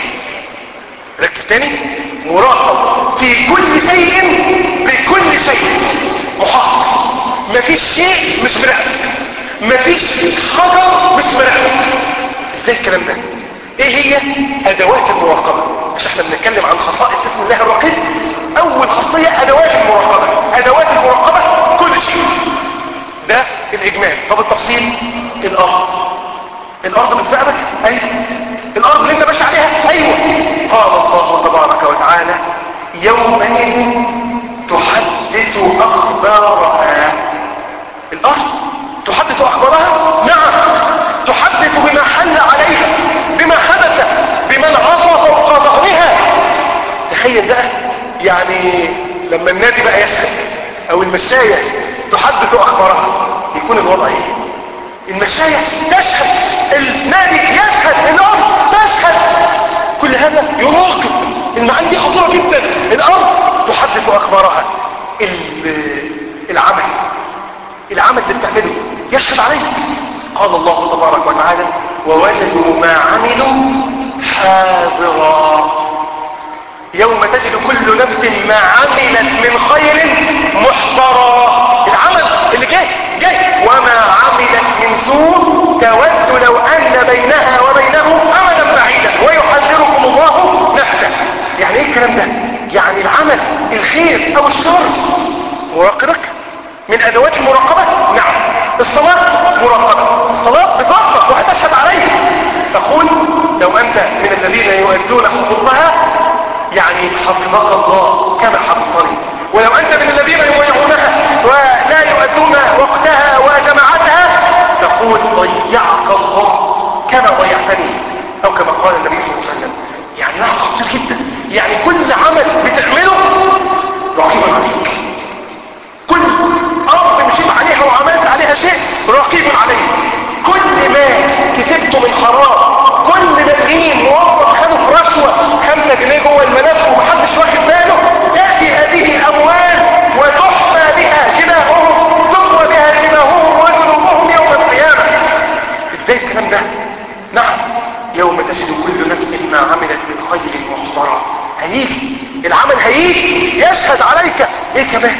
ركز تاني مراقب في كل شيء بكل شيء محافظ مفيش شيء مش مراقبك مفيش حجر مش مراقبك ازاي الكلام ده ايه هي ادوات المراقبه مش احنا بنتكلم عن خصائص اسم الله الرقيب اول خاصيه ادوات المراقبه ادوات المراقبه كل شيء ده الاجمال طب التفصيل الارض الارض بتراقبك ايوه الارض اللي انت ماشي عليها ايوه قال الله تبارك وتعالى يومئذ تحدث اخبارها الارض تحدث اخبارها نعم تحدث بما حل عليها بما حدث بمن عصى فوق ظهرها تخيل بقى يعني لما النادي بقى يسخن او المشاية تحدث اخبارها يكون الوضع ايه المشاية تشهد النادي يشهد الارض تشهد كل هذا يراقب المعاني دي خطيرة جدا الارض تحدث اخبارها العمل العمل اللي بتعمله يشهد عليك قال الله تبارك وتعالى ووجدوا ما عملوا حاضرا يوم تجد كل نفس ما عملت من خير محضرا العمل اللي جاي جاي وما عملت من سوء تود لو ان بينها وبينه امدا بعيدا ويحذركم الله نفسه يعني ايه الكلام ده يعني العمل الخير او الشر مراقبك من ادوات المراقبه نعم الصلاه مراقبه الصلاه بتراقبك وهتشهد عليك تقول لو انت من الذين يؤدون حقوقها يعني حفظك الله كما حفظتني ولو انت من الذين يضيعونها ولا يؤدون وقتها وجماعتها تقول ضيعك الله كما ضيعتني او كما قال النبي صلى الله عليه وسلم يعني معنى خطير جدا يعني كل عمل بتعمله رقيب عليك كل ارض مشيت عليها وعملت عليها شيء رقيب عليك كل ما كسبته من حرام كل مليين موظف خده في رشوه 5 جنيه جوه الملف ومحدش واخد باله تاتي هذه الاموال وتحمى بها جباههم تقوى بها جباههم وجنوبهم يوم القيامه ازاي الكلام ده نعم يوم تجد كل نفس ما عملت من خير محضرا هيجي العمل هيجي يشهد عليك ايه كمان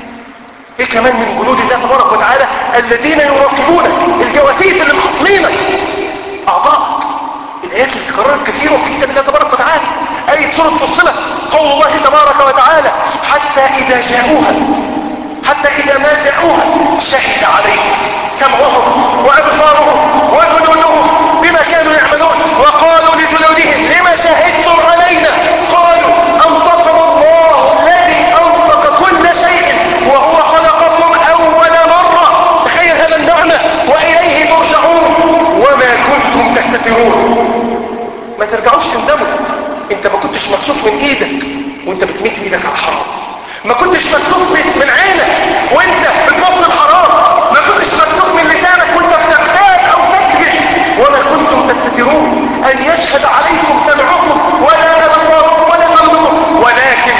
ايه كمان من جنود الله تبارك وتعالى الذين يراقبونك الجواسيس اللي محصلينك اعضائك الايات اللي تكررت كثيرا في كتاب الله تبارك وتعالى ايه سوره فصلت قول الله تبارك وتعالى حتى اذا جاءوها حتى اذا ما جاءوها شهد عليهم سمعهم وابصارهم وجلودهم بما كانوا يعملون وقالوا لجلودهم لما شهدتم علينا قالوا انطقنا الله الذي انطق كل شيء وهو خلقكم اول مره تخيل هذا المعنى واليه ترجعون وما كنتم تستترون ما ترجعوش تندموا انت ما كنتش مكسوف من ايدك وانت بتمد ايدك على الحرام ما كنتش مكسوف من عينك وانت بتبص الحرام ما كنتش مكسوف من لسانك وانت بتغتاب او تكذب وما كنتم تستترون ان يشهد عليكم سمعكم ولا ابصاركم ولا قلبكم ولكن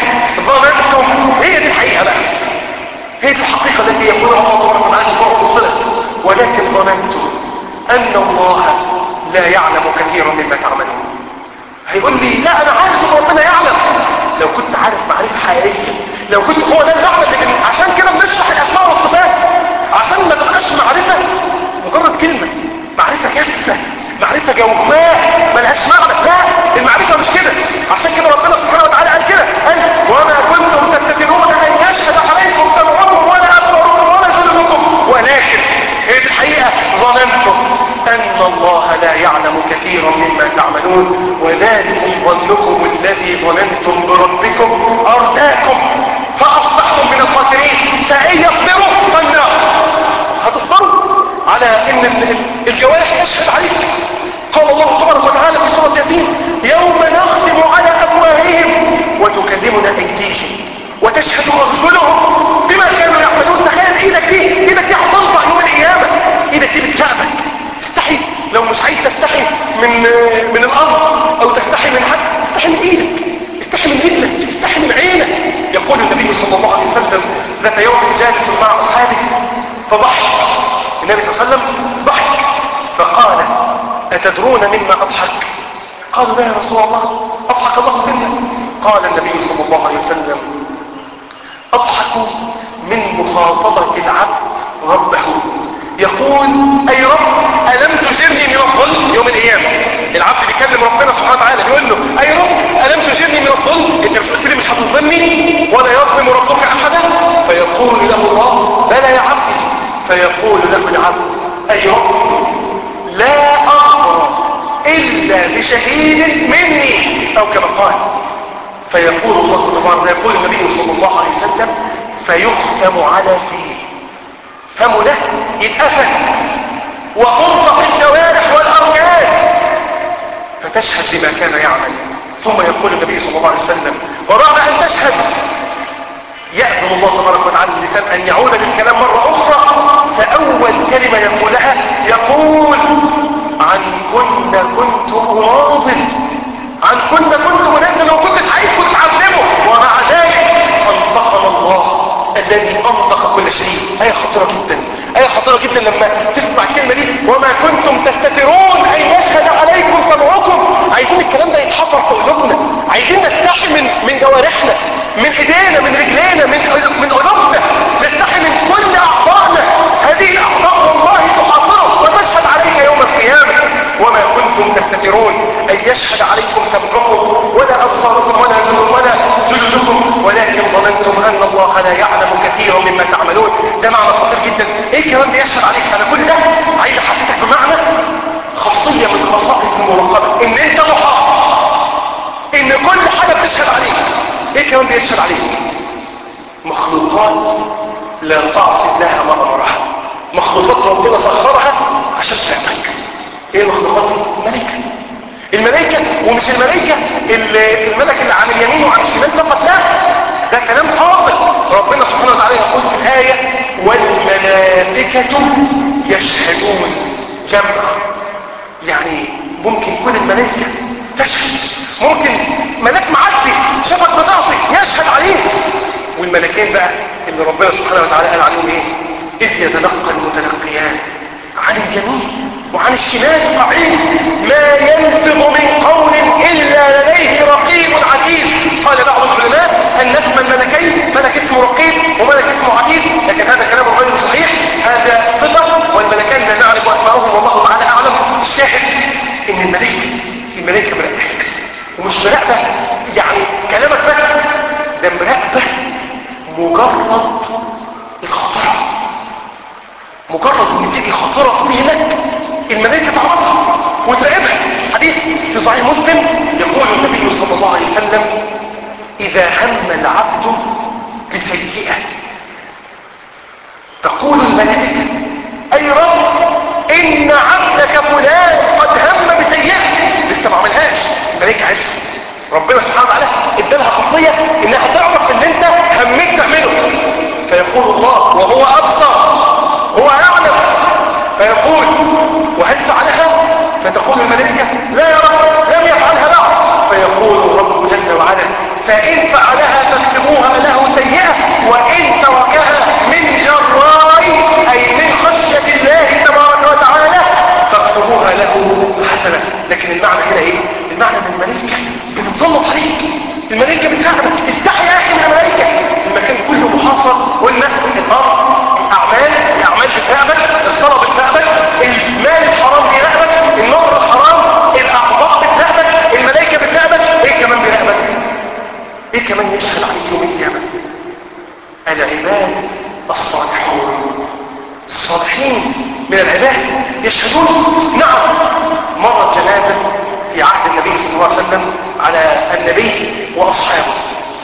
ظننتم هي دي الحقيقه بقى هي دي الحقيقه التي يقولها الله تبارك وتعالى في سوره الصلاه ولكن ظننتم ان الله لا يعلم كثيرا مما تعملون هيقول لي لا انا عارف ان ربنا يعلم لو كنت عارف معرفه حقيقيه لو كنت هو ده المعنى اللي عشان كده بنشرح الاسماء والصفات عشان ما تبقاش معرفة مجرد كلمة معرفة جافة معرفة جوهاء ملهاش معنى لا المعرفة مش كده عشان كده ربنا سبحانه وتعالى قال كده قال وما كنتم تفتكرون ان يشهد عليكم سمعكم ولا ابصاركم ولا جلدكم ولكن هي دي الحقيقة ظننتم ان الله لا يعلم كثيرا مما تعملون وذلكم ظنكم الذي ظننتم بربكم ارداكم فاصبحتم من الخاسرين فان يصبروا فالنار هتصبروا على ان ال- ال- الجوارح تشهد عليك قال الله تبارك وتعالى في سورة ياسين يوم نختم على افواههم وتكلمنا ايديهم وتشهد ارجلهم بما كانوا يعملون تخيل ايدك دي ايدك دي هتنطق يوم القيامه ايدك دي بتراقبك تستحي لو مش عايز تستحي من من الارض او تستحي من حد تستحي من ايدك استحي من رجلك استحي من عينك يقول النبي صلى الله عليه وسلم ذات يوم جالس مع اصحابه فضحك النبي صلى الله عليه وسلم ضحك فقال أتدرون مما أضحك قالوا لا يا رسول الله أضحك الله سنة قال النبي صلى الله عليه وسلم أضحك من مخاطبة العبد ربه يقول أي رب ألم تجرني من الظلم يوم القيامة العبد بيكلم ربنا سبحانه وتعالى بيقول له أي رب ألم تجرني من الظلم أنت مش قلت لي مش هتظلمني ولا يظلم ربك أحدا فيقول له الله بلى يا عبدي فيقول له العبد أي رب لا أرضى إلا بشهيد مني أو كما قال فيقول الله تبارك يقول النبي صلى الله عليه وسلم فيختم على فيه فمه ده يتقفل وتنطق الجوارح والأركان فتشهد بما كان يعمل ثم يقول النبي صلى الله عليه وسلم وبعد أن تشهد يأذن الله تبارك وتعالى اللسان أن يعود للكلام مرة أخرى فأول كلمة يقولها يقول عن كن كنت أراضي عن كن كنت منزل لو كنتش عايز كنت تعلمه ومع ذلك أنطقنا الله الذي أنطق كل شيء آية خطيرة جدا آية خطيرة جدا لما تسمع الكلمة دي وما كنتم تستترون أن يشهد عليكم سمعكم عايزين الكلام ده يتحفر في قلوبنا عايزين نستحي من من جوارحنا من ايدينا من رجلينا من من قلوبنا نستحي من كل اعضائنا هذه الاعضاء والله تحاصرك وتشهد عليك يوم القيامه وما كنتم تستترون ان يشهد عليكم سمعكم ولا ابصاركم ولا ولا جلودكم ولكن ظننتم ان الله لا يعلم كثيرا مما تعملون ده معنى خطير جدا ايه كمان بيشهد عليك انا كل ده عايز احسسك بمعنى خاصيه من خصائص المراقبه ان انت محافظ ان كل حاجه بتشهد عليك ايه كمان بيشهد عليك مخلوقات لا تعصي الله ما امرها مخلوقات ربنا سخرها عشان تساعدك ايه المخلوقات دي الملائكه الملائكه ومش الملائكه اللي الملك اللي عن اليمين وعن الشمال فقط لا ده كلام فاضل ربنا سبحانه وتعالى يقول في الايه والملائكه يشهدون جمع يعني ممكن كل الملائكه تشهد ممكن ملاك معدي شافك بتعصي يشهد عليه والملكين بقى اللي ربنا سبحانه وتعالى قال عليهم ايه اذ يتلقى المتلقيان عن اليمين وعن الشمال قعيد ما ينفض من قول الا لديه رقيب عتيد قال بعض العلماء ان اسم الملكين ملك اسمه رقيب وملك اسمه عتيد لكن هذا كلام غير صحيح هذا صفه والملكان لا نعرف اسمائهم والله تعالى اعلم الشاهد ان الملائكه الملائكه ملائكه ومش مراقبة يعني كلامك بس ده مراقبة مجرد الخطرة مجرد ان تيجي خطرة في ذهنك الملائكة تعرفها وتراقبها حديث في صحيح مسلم يقول النبي صلى الله عليه وسلم اذا هم العبد بسيئة تقول الملائكة اي رب ان عبدك فلان قد هم بسيئة لسه ما عملهاش الملائكة عرفت ربنا سبحانه وتعالى ادالها خاصية انها تعرف ان انت هميت تعمله فيقول الله وهو ابصر هو يعلم فيقول وهل فعلها فتقول الملائكة لا يا رب لم يفعلها بعد فيقول الرب جل وعلا فإن فعلها فاكتبوها له سيئة وإن تركها من جراء أي من خشية الله تبارك وتعالى فاكتبوها له حسنة لكن المعنى هنا ايه المعنى ان الملائكة بتتسلط عليك الملائكة بتراقبك استحي يا اخي من الملائكة المكان كله محاصر قلنا الارض اعمال الاعمال يشهدون نعم مرت جنازة في عهد النبي صلى الله عليه وسلم على النبي وأصحابه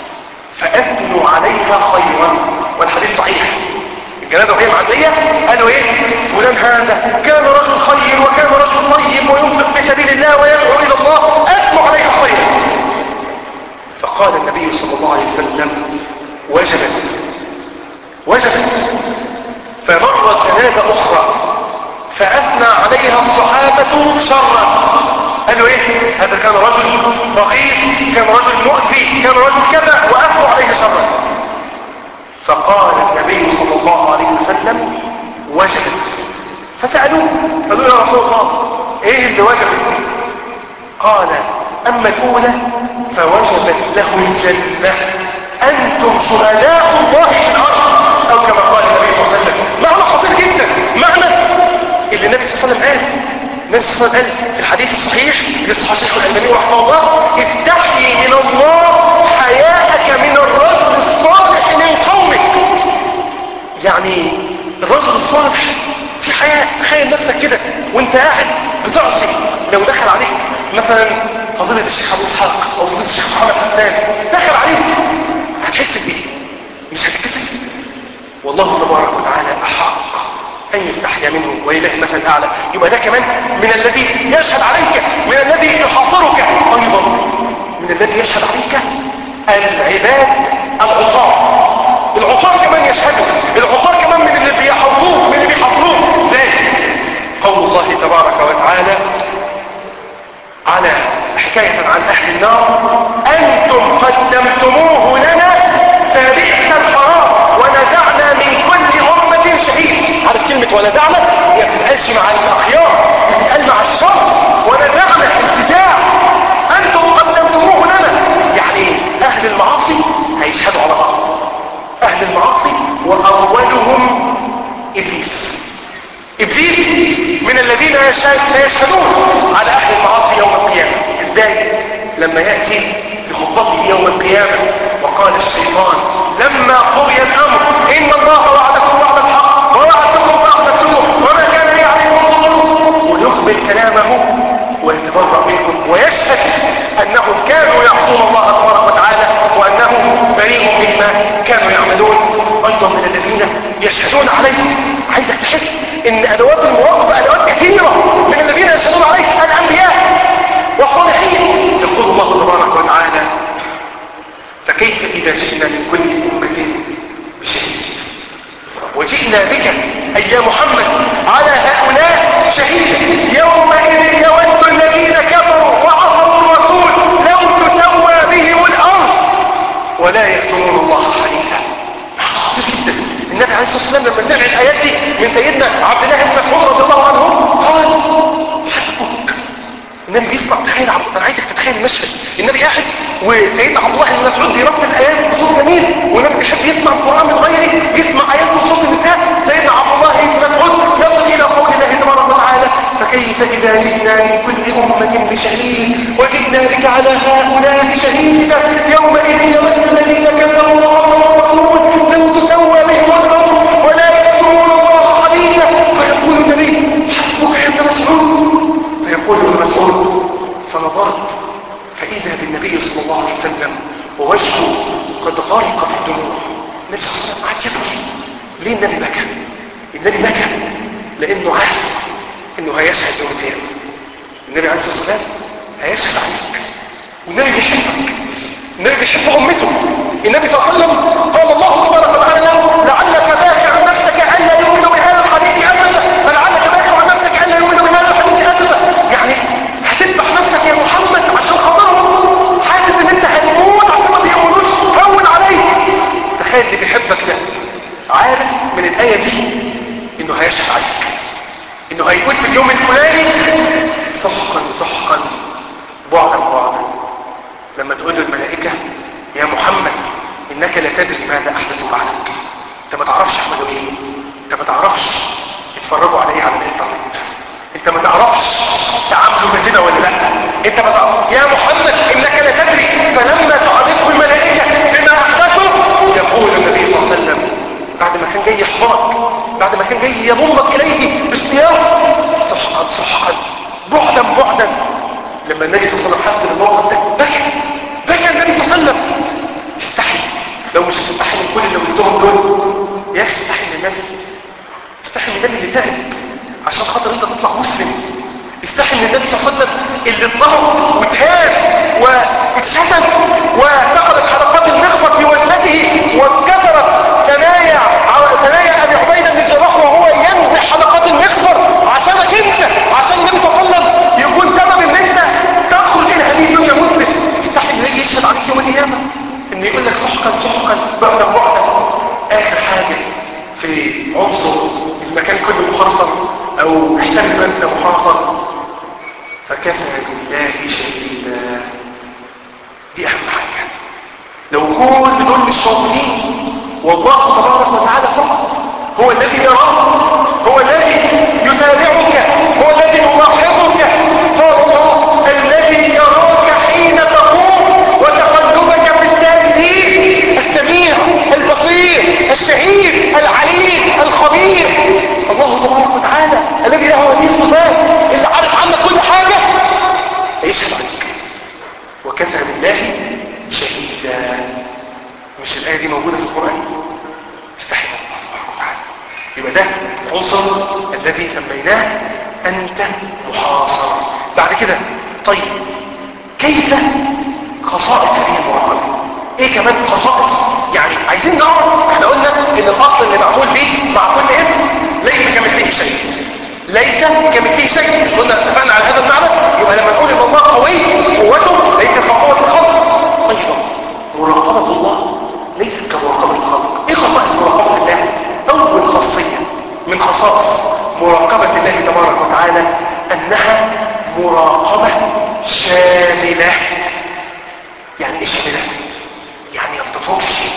فأثنوا عليها خيرا والحديث صحيح الجنازة وهي معدية قالوا ايه فلان هذا كان رجل خير وكان رجل طيب وينفق في سبيل الله ويدعو الى الله اثنوا عليها خيرا فقال النبي صلى الله عليه وسلم وجبت وجبت فمرت جنازة اخرى فاثنى عليها الصحابة شرا قالوا ايه هذا كان رجل بغيض كان رجل مؤذي كان رجل كذا واثنوا عليه شرا فقال النبي صلى الله عليه وسلم وجبت فسألوه قالوا يا رسول الله ايه اللي وجبت قال اما الاولى فوجبت له الجنة انتم شهداء الله في الارض او كما قال النبي صلى الله عليه وسلم معنى خطير جدا معنى اللي النبي صلى الله عليه وسلم قال النبي صلى الله عليه وسلم قال في الحديث الصحيح لصحيح الشيخ الألباني رحمه الله استحيي من الله حياءك من الرجل الصالح من قومك يعني الرجل الصالح في حياء تخيل نفسك كده وانت قاعد بتعصي لو دخل عليك مثلا فضيلة الشيخ ابو اسحاق او فضيلة الشيخ محمد حسان دخل عليك هتحس بايه مش هتتكسف والله تبارك وتعالى احق ان يستحيا منه ولله المثل الاعلى يبقى ده كمان من الذي يشهد عليك من الذي يحاصرك ايضا من الذي يشهد عليك العباد العصاة العصاة كمان يشهدوا العصاة كمان من اللي بيحوطوه من اللي بيحصروه ذلك قول الله تبارك وتعالى على حكاية عن أهل النار أنتم قدمتموه لنا فبئس القرار ونزعنا من كل أمة شهيد عارف كلمة ونزعنا هي بتتقالش مع الأخيار بتتقال مع الشر ونزعنا ابتداع أنتم قدمتموه لنا يعني أهل المعاصي هيشهدوا على بعض أهل المعاصي وأولهم إبليس إبليس من الذين يشهدون على أهل المعاصي يوم القيامة إزاي؟ لما يأتي لخطبته يوم القيامة وقال الشيطان لما قضي الأمر إن الله وعدكم وعد الحق ووعدتكم فأخذتكم وما كان لي عليكم سلطان ويقبل كلامه ويتبرأ منكم ويشهد أنهم كانوا يعصون الله تبارك وتعالى وأنهم بريء مما كانوا يعملون أيضا من الذين يشهدون عليه عايزك تحس ان ادوات المواقفة ادوات كثيرة من الذين يشهدون عليك الانبياء والصالحين يقول الله تبارك وتعالى فكيف اذا جئنا من كل امة بشهيد وجئنا بك اي يا محمد على هؤلاء شهيدا يومئذ يود الذين كفروا وعصوا الرسول لو تسوى بهم الارض ولا يكتمون الله حديثا خطير جدا النبي عليه الصلاة والسلام لما سمع الآيات دي من سيدنا عبد الله بن مسعود رضي الله عنه قال حسبك النبي بيسمع تخيل عبد انا عايزك تتخيل المشهد النبي قاعد وسيدنا عبد الله بن مسعود بيرتب الايات بصوت جميل والنبي بيحب يسمع القران من غيره يسمع ايات بصوت النساء سيدنا عبد الله بن مسعود يصل الى قول الله تبارك وتعالى فكيف اذا جئنا من كل امه بشهيد وجئنا بك على هؤلاء شهيدا يومئذ يود الذين كفروا وعصوا الرسول لو تسوى بهم الارض ولا يكتمون الله حديثا فيقول النبي حسبك يا ابن مسعود فيقول ابن مسعود فنظرت فإذا بالنبي صلى الله عليه وسلم ووجهه قد غرق في الدموع النبي صلى الله عليه وسلم قعد يبكي ليه النبي بكى النبي بكى لأنه عارف إنه هيشهد يوم القيامة النبي عليه الصلاة والسلام هيشهد عليك والنبي بيحبك النبي بيحب أمته النبي صلى الله عليه وسلم قال الله تبارك وتعالى له لعلك باخع نفسك ألا يؤمنوا بهذا الحديث أبدا فلعلك باخع نفسك ألا يؤمنوا بهذا الحديث أبدا يعني هتذبح نفسك يا محمد عشان خاطرهم حاسس ان انت هتموت عشان ما بيقولوش هون عليك تخيل اللي بيحبك ده عارف من الآية دي انه هيشهد عليك انه هيقول في اليوم الفلاني سحقا سحقا بعدا بعدا لما تقول له الملائكة يا محمد انك لا تدري ماذا احدث بعدك انت ما تعرفش عملوا ايه انت ما تعرفش اتفرجوا على ايه على الانترنت انت ما تعرفش تعاملوا من كده ولا لا انت ما تعرفش يا محمد انك لا تدري فلما تعرفه الملائكة بما احدثوا يقول النبي صلى الله عليه وسلم بعد ما كان جاي يحضرك بعد ما كان جاي يضمك اليه باشتياق خاطر انت تطلع مسلم استحي من النبي صلى الله عليه وسلم اللي اتضرب واتهان واتشتم ودخلت حلقات المخفر في وجنته وانكسرت ثنايا ثنايا ابي عبيده بن الجراح وهو ينزع حلقات المخفر عشانك انت عشان النبي صلى الله عليه وسلم يكون سبب ان انت تخرج الى هذه الدنيا مسلم استحي ان يجي يشهد عليك يوم القيامه ان يقول لك سحقا سحقا بعدا بعدا اخر حاجه في عنصر المكان كله محاصر او محتاج انت محاصر فكفى بالله شهيدا دي اهم حاجه لو كل دول مش موجودين والله تبارك وتعالى فقط هو الذي يراك هو الذي يتابعك هو الذي يلاحظك هو الله الذي يراك حين تقوم وتقلبك في الساجدين السميع البصير الشهيد العليم الخبير الله تبارك وتعالى الذي له هذه الصفات اللي عارف عنك كل حاجه يشهد عليك وكفى بالله شهيدا مش الآية دي موجودة في القرآن استحي الله سبحانه وتعالى يبقى ده عنصر الذي سميناه أنت محاصر بعد كده طيب كيف خصائص هذه المراقبة ايه كمان خصائص يعني عايزين نعرف احنا قلنا ان الاصل اللي معمول به مع كل اسم ليس كمثله شيء ليس كمثله شيء مش قلنا اتفقنا على هذا المعنى يبقى لما نقول ان الله قوي قوته ليست كقوة الخلق ايضا مراقبة الله ليست كمراقبة الخلق ايه خصائص مراقبة الله اول خاصية من خصائص مراقبة الله تبارك وتعالى انها مراقبة شاملة يعني ايه شاملة يعني ما بتفوقش شيء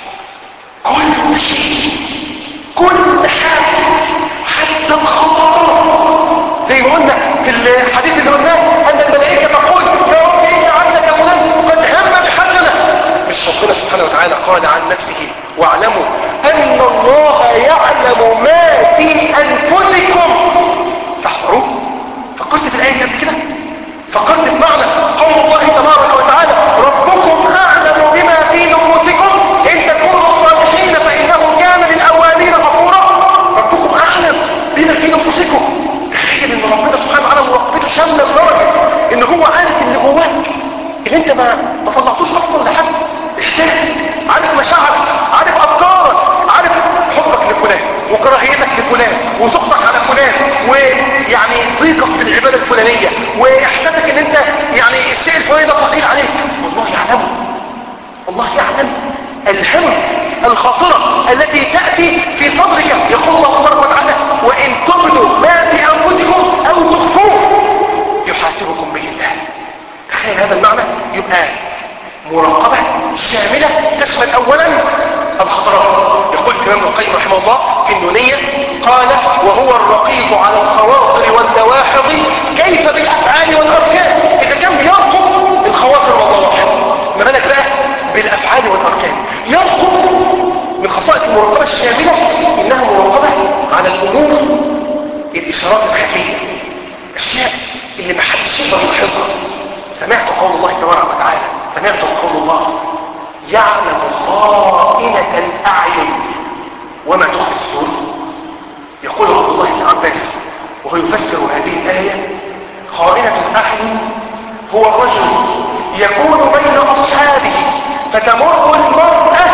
كل شيء كل حاجة حتى الخطر زي ما قلنا في الحديث اللي قلناه ان الملائكة تقول يا رب ان عبدك فلان قد هم بحسنة مش ربنا سبحانه وتعالى قال عن نفسه واعلموا ان الله يعلم ما في انفسكم فاحذروه فكرت في الايه دي قبل كده فكرت في معنى قول الله تبارك وتعالى ربكم اعلم بما في نفوسكم ان تكونوا صالحين فانه كان للاوابين غفورا ربكم اعلم بما في نفوسكم تخيل ان ربنا سبحانه وتعالى مراقبته شامله لدرجه ان هو عارف اللي جواك اللي انت ما ما طلعتوش اصلا لحد احساسك عارف مشاعرك عارف افكارك عارف حبك لفلان وكراهيتك لفلان وسخطك على فلان ويعني ضيقك في العباده الفلانيه واحساسك ان انت يعني الشيء الفلاني ده ثقيل عليك والله يعلمه الله يعلم الهم الخاطرة التي تأتي في صدرك يقول الله تبارك وتعالى وإن تبدوا ما في أنفسكم أو تخفوه يحاسبكم به الله تخيل هذا المعنى يبقى مراقبة شاملة تشمل أولا الخطرات يقول الإمام القيم رحمه الله في النونية قال وهو الرقيب على الخواطر واللواحظ كيف بالأفعال والأركان إذا كان بيرقب الخواطر واللواحظ ما بالك بقى بالأفعال والأركان يرقب من خصائص المراقبة الشاملة إنها مراقبة على الأمور الإشارات الخفية أشياء اللي ما حدش يقدر يلاحظها سمعت قول الله تبارك وتعالى سمعت قول الله يعلم خائنة الأعين وما تخفي الصدور يقول عبد الله بن عباس وهو يفسر هذه الآية خائنة الأعين هو الرجل يكون بين أصحابه فتمر المرأة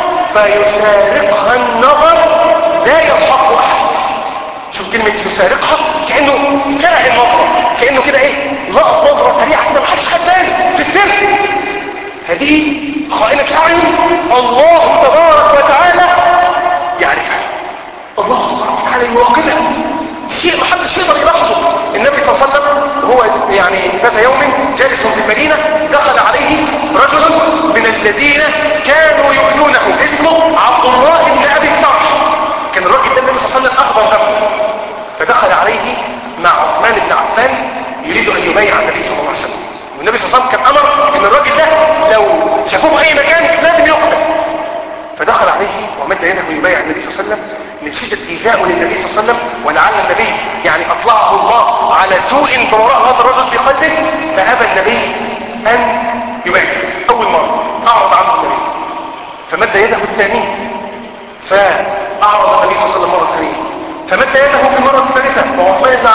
فيسارقها النظر لا يلحق أحد شوف كلمة يفارقها كأنه سرق النظرة كأنه كده ايه لقط نظرة سريعة كده محدش خد باله في السر هذه خائنة الأعين الله تبارك وتعالى يعرفها الله تبارك وتعالى يراقبها شيء محدش يقدر يلاحظه النبي صلى الله عليه وسلم هو يعني ذات يوم جالس في المدينة دخل عليه رجل من الذين كانوا يؤذونه اسمه عبد الله بن أبي الصرح كان الراجل ده النبي صلى الله عليه وسلم أخبر دمه فدخل عليه مع عثمان بن عفان يريد أن يبايع النبي صلى الله عليه وسلم والنبي صلى الله عليه وسلم كان أمر أن الراجل ده لو شافوه في أي مكان لازم يقتل فدخل عليه ومد يده يبايع النبي صلى الله عليه وسلم من شدة إيذائه للنبي صلى الله عليه وسلم ولعل النبي يعني أطلعه الله على سوء بوراء هذا الرجل في قلبه فأبى النبي أن يبايع أول مرة أعرض عنه النبي فمد يده الثانية فأعرض النبي صلى الله عليه وسلم مرة ثانية فمد يده في المرة الثالثة وعثمان بن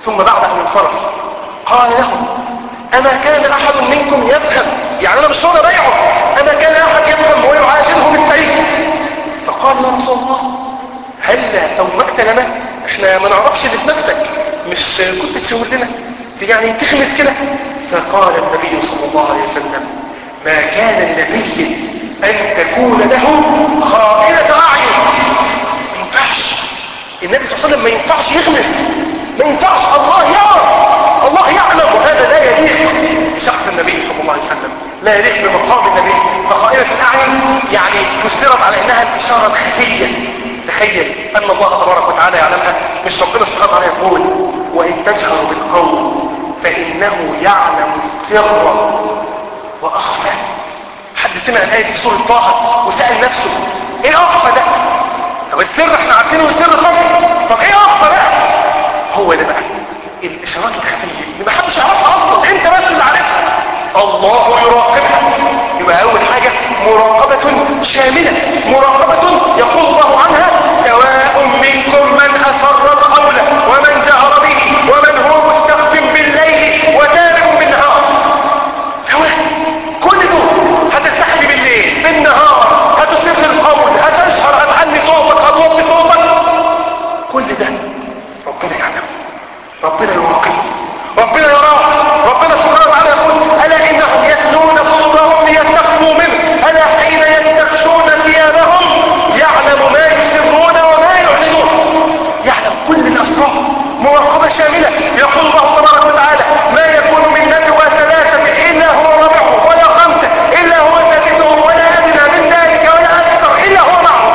ثم بعد ان انصرف قال لهم اما كان احد منكم يفهم يعني انا مش راضي ابيعه اما كان احد يفهم ويعاجله بالسيف فقال يا رسول الله هل اومأت لنا احنا ما نعرفش اللي في نفسك مش كنت تشاور لنا يعني تخمس كده فقال النبي صلى الله عليه وسلم ما كان لنبي ان تكون له خائنة اعين ما ينفعش النبي صلى الله عليه وسلم ما ينفعش يغمس ما ينفعش الله يرى الله يعلم وهذا لا يليق بشخص النبي صلى الله عليه وسلم لا يليق بمقام النبي فخائنة الاعين يعني فسرت على انها الاشارة الخفية تخيل ان الله تبارك وتعالى يعلمها مش ربنا سبحانه وتعالى يقول وان تجهر بالقول فانه يعلم السر واخفى حد سمع الايه دي في سوره طه وسال نفسه ايه اخفى ده طب السر احنا عارفينه السر خفي طب ايه اخفى بقى هو ده بقى الاشارات الخفيه اللي محدش يعرفها اصلا انت بس اللي عارفها الله يراقبها يبقى اول حاجه مراقبه شامله مراقبه يقول الله عنها سواء منكم من اسر القول ومن جهر به ومن هو مستخف بالليل وتارك بالنهار سواء كل دول هتستحي بالليل بالنهار هتسر القول هتشهر هتعلي صوتك هتوطي صوتك كل ده ربنا يعلم ربنا يراقبه ربنا يراه ربنا سبحانه وتعالى يقول الا انهم يتلون صدورهم ليستخفوا منه الا حين يستغشون ثيابهم يعلم ما يسرون وما يعلنون يعلم كل الاسرار مراقبه شامله يقول الله تبارك وتعالى ما يكون من نجوى ثلاثه الا هو رابعهم ولا خمسه الا هو سادسهم ولا ادنى من ذلك ولا اكثر الا هو معهم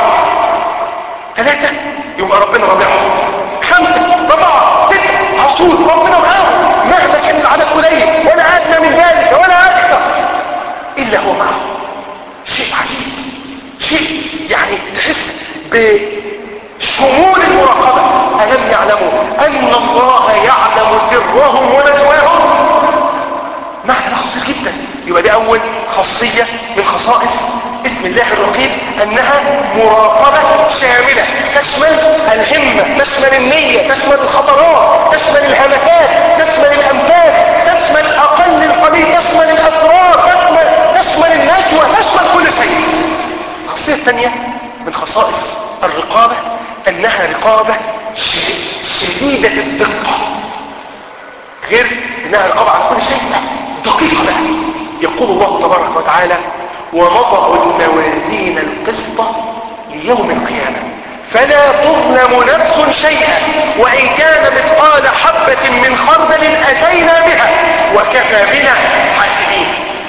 ثلاثه يبقى ربنا رابعهم خمسه رابعه سته على طول ربنا معاهم مهما كان العدد قليل ولا ادنى من ذلك ولا اكثر الا هو معهم شيء عجيب شيء يعني تحس بشمول المراقبة ألم يعلموا أن الله يعلم سرهم ونجواهم معنى خطير جدا يبقى دي أول خاصية من خصائص اسم الله الرقيب أنها مراقبة شاملة تشمل الهمة تشمل النية تشمل الخطرات تشمل الهمكات تشمل الأنفاس تشمل أقل القليل تشمل الأسرار تشمل تشمل النشوة تشمل كل شيء الخاصية الثانية من خصائص الرقابة أنها رقابة شديدة الدقة غير أنها رقابة على كل شيء دقيقة بقى يقول الله تبارك وتعالى ونضع الموازين القسط ليوم القيامة فلا تظلم نفس شيئا وإن كان مثقال حبة من خردل أتينا بها وكفى بنا حاسبين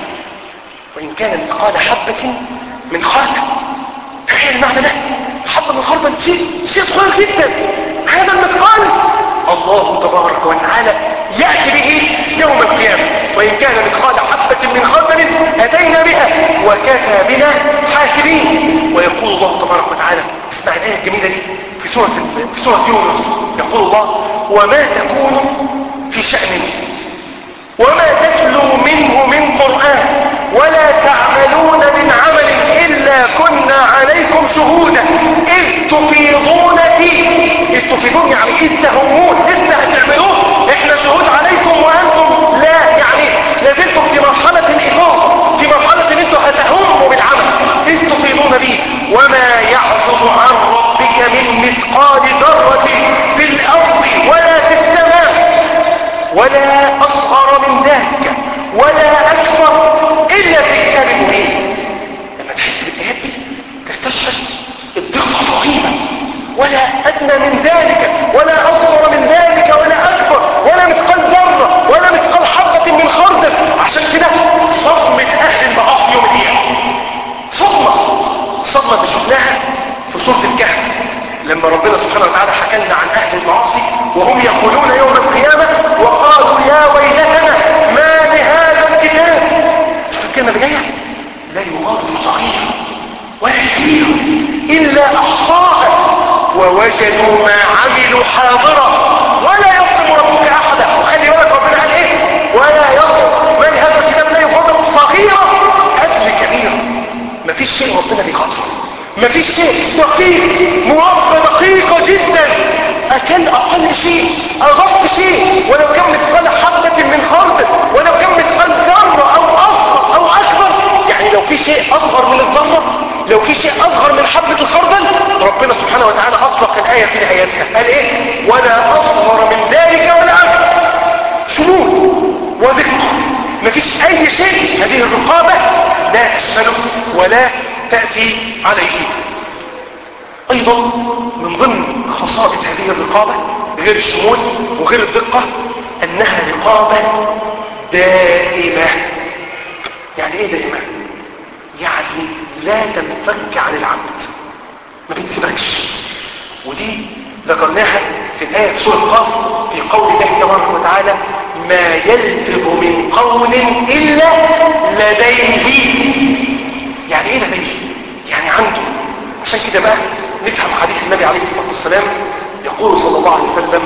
وإن كان مثقال حبة من خردل تخيل المعنى ده حبة من خردل شيء شيء صغير جدا هذا المثقال الله تبارك وتعالى يأتي به يوم القيامة وإن كان مثقال حبة من خردل أتينا بها وكفى بنا حاسبين ويقول الله تبارك وتعالى اسمع الآية الجميلة دي في سورة في سورة يونس يقول الله وما تكون في شأن وما تتلو منه من قرآن ولا تعملون من عمل إلا كنا عليكم شهودا إذ تفيضون فيه إذ تفيضون يعني إذ تهمون لسه هتعملوه إحنا شهود عليكم وأنتم لا يعني لازلتم في مرحلة الإفاضة في مرحلة إن أنتم هتهموا بالعمل إذ تفيضون به وما يعزب عن ربك من مثقال ذرة في الأرض ولا في السماء ولا أصغر من ذلك ولا أكبر إلا في كتاب مبين لما تحس بالآيات دي تستشعر الدقة الرهيبة ولا أدنى من ذلك ولا أصغر من ذلك ولا أكبر ولا مثقال ذرة ولا مثقال حبة من خردل عشان كده صدمة أهل المعاصي يوم القيامة صدمة الصدمة اللي شفناها في سورة الكهف لما ربنا سبحانه وتعالى حكى لنا عن أهل المعاصي وهم يقولون يوم القيامة وقالوا يا ويلتنا ما بهذا الكتاب شوف الكلمة اللي جاية لا يغادر صغير ولا كبير إلا أحصاها ووجدوا ما عملوا حاضرا ولا يظلم ربك أحدا وخلي بالك ربنا قال إيه ولا يظلم من هذا الكتاب لا يغادر صغيرة قبل كبير مفيش شيء ربنا بيغادره مفيش شيء دقيق مراقبة دقيقة جدا أكل أقل شيء أغف شيء ولو كان مثقال حبة من خردل ولو كان مثقال ذرة او اصغر او اكبر يعني لو في شيء اصغر من الذرة لو في شيء اصغر من حبة الخردل ربنا سبحانه وتعالى اطلق الاية في نهايتها قال ايه ولا اصغر من ذلك ولا اكبر شمول ودقة مفيش اي شيء هذه الرقابة لا تشمله ولا تأتي عليه ايضا من ضمن خصائص هذه الرقابة غير الشمول وغير الدقة انها رقابة دائمة يعني ايه دائمة يعني لا تنفك عن العبد ما بتسيبكش ودي ذكرناها في الآية في سورة قاف في قول الله تبارك وتعالى ما يلفظ من قول إلا لديه يعني ايه لديه يعني عنده عشان كده بقى نفهم حديث النبي عليه الصلاة والسلام يقول صلى الله عليه وسلم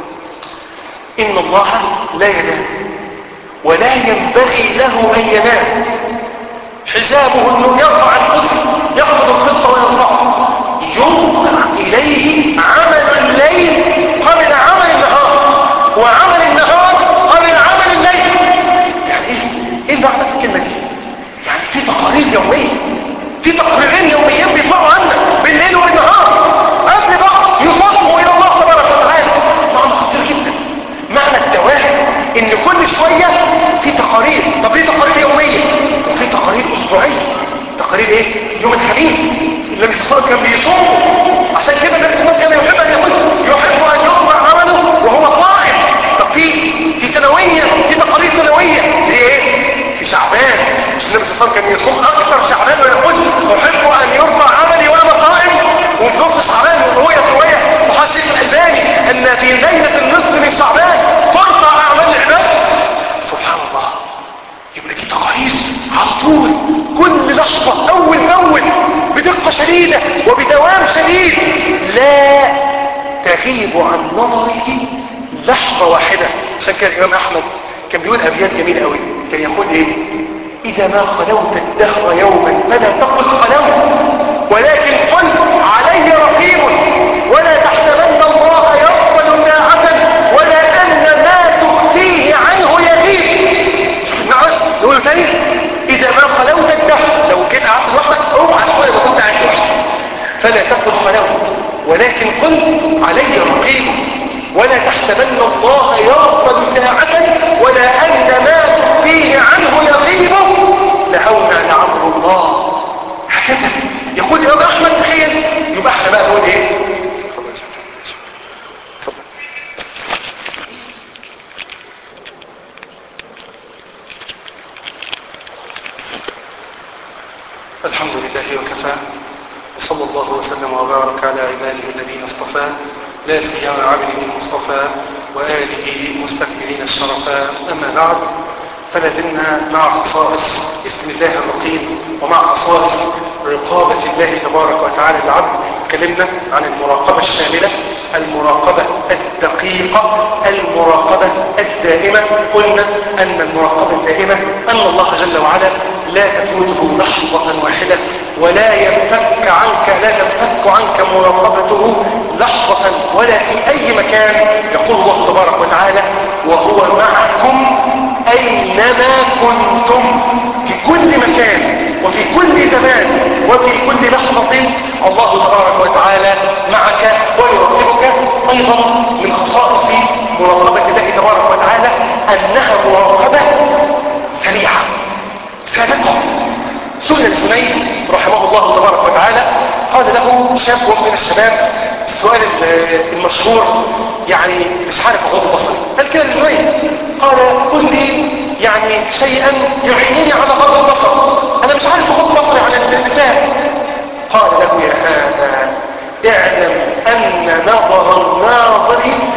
إن الله لا ينام ولا ينبغي له أن ينام حسابه أنه يرفع القسط يقبض القسط ويرفعه يرفع إليه عمل الليل قبل عمل النهار وعمل النهار قبل عمل الليل يعني ايه ايه معنى في الكلمة دي يعني في تقارير يومية في تقريرين يوميين بيطلعوا عنك بالليل وبالنهار قبل بعض يصرفوا الى الله تبارك وتعالى معنى خطير جدا معنى التواهب ان كل شوية في تقارير طب ليه تقارير يومية وفي تقارير اسبوعية تقارير ايه يوم الخميس النبي صلى الله عليه وسلم كان بيصوم عشان كده النبي صلى الله عليه وسلم كان يحب ان يقول يحب ان يرفع عمله وهو صائم طب في في سنوية في تقارير سنوية دي ايه في شعبان مش النبي صلى الله عليه وسلم كان يصوم اكثر شعبان ويقول احب ان يرفع عملي وانا صائم وفي نص شعبان رؤية رواية صحيح الشيخ الالباني ان في ليلة النصف من شعبان ترفع اعمال العباد سبحان الله يبقى دي تقارير على طول كل لحظة اول باول بدقة شديدة وبدوام شديد لا تغيب عن نظره لحظة واحدة عشان كده الامام احمد كان بيقول ابيات جميلة قوي كان يقول ايه اذا ما خلوت الدهر يوما فلا تقل خلوت ولكن قل علي رقيب ولا تحسبن الله يغفل ساعة ولا ان ما تخفيه عنه يغيب شوف المعنى نقول تاني اذا ما خلوت الدهر لو جيت قعدت لوحدك اوعى تقول انا كنت قاعد لوحدي فلا تقل خلوت ولكن قل علي رقيب ولا تحسبن الله يغفل ساعة ولا أن ما تخفيه عنه يغيب لهونا لعمر الله هكذا يقول يا أحمد تخيل يبقى احنا بقى نقول ايه اتفضل يا شيخ اتفضل الحمد لله وكفى وصلى الله وسلم وبارك على عباده الذين اصطفى لا سيما عبده المصطفى وآله مستكملين الشرفاء أما بعد فلازلنا مع خصائص اسم الله الرقيب ومع خصائص رقابة الله تبارك وتعالى العبد تكلمنا عن المراقبة الشاملة المراقبة الدقيقة المراقبة الدائمة قلنا أن المراقبة الدائمة أن الله جل وعلا لا تفوته لحظة واحدة ولا ينفك عنك لا تنفك عنك مراقبته لحظة ولا في أي مكان يقول الله تبارك وتعالى وهو معكم أينما كنتم في كل مكان وفي كل زمان وفي كل لحظة الله تبارك وتعالى معك ويراقبك أيضا من خصائص مراقبة الله تبارك وتعالى أنها مراقبة سريعة سابقة سئل الجنيد رحمه الله تبارك وتعالى قال له شاب من الشباب السؤال المشهور يعني مش عارف اغض بصري قال كده الجنيد قال قل لي يعني شيئا يعينني على غض البصر انا مش عارف اغض بصري عن النساء قال له يا هذا اعلم ان نظر الناظر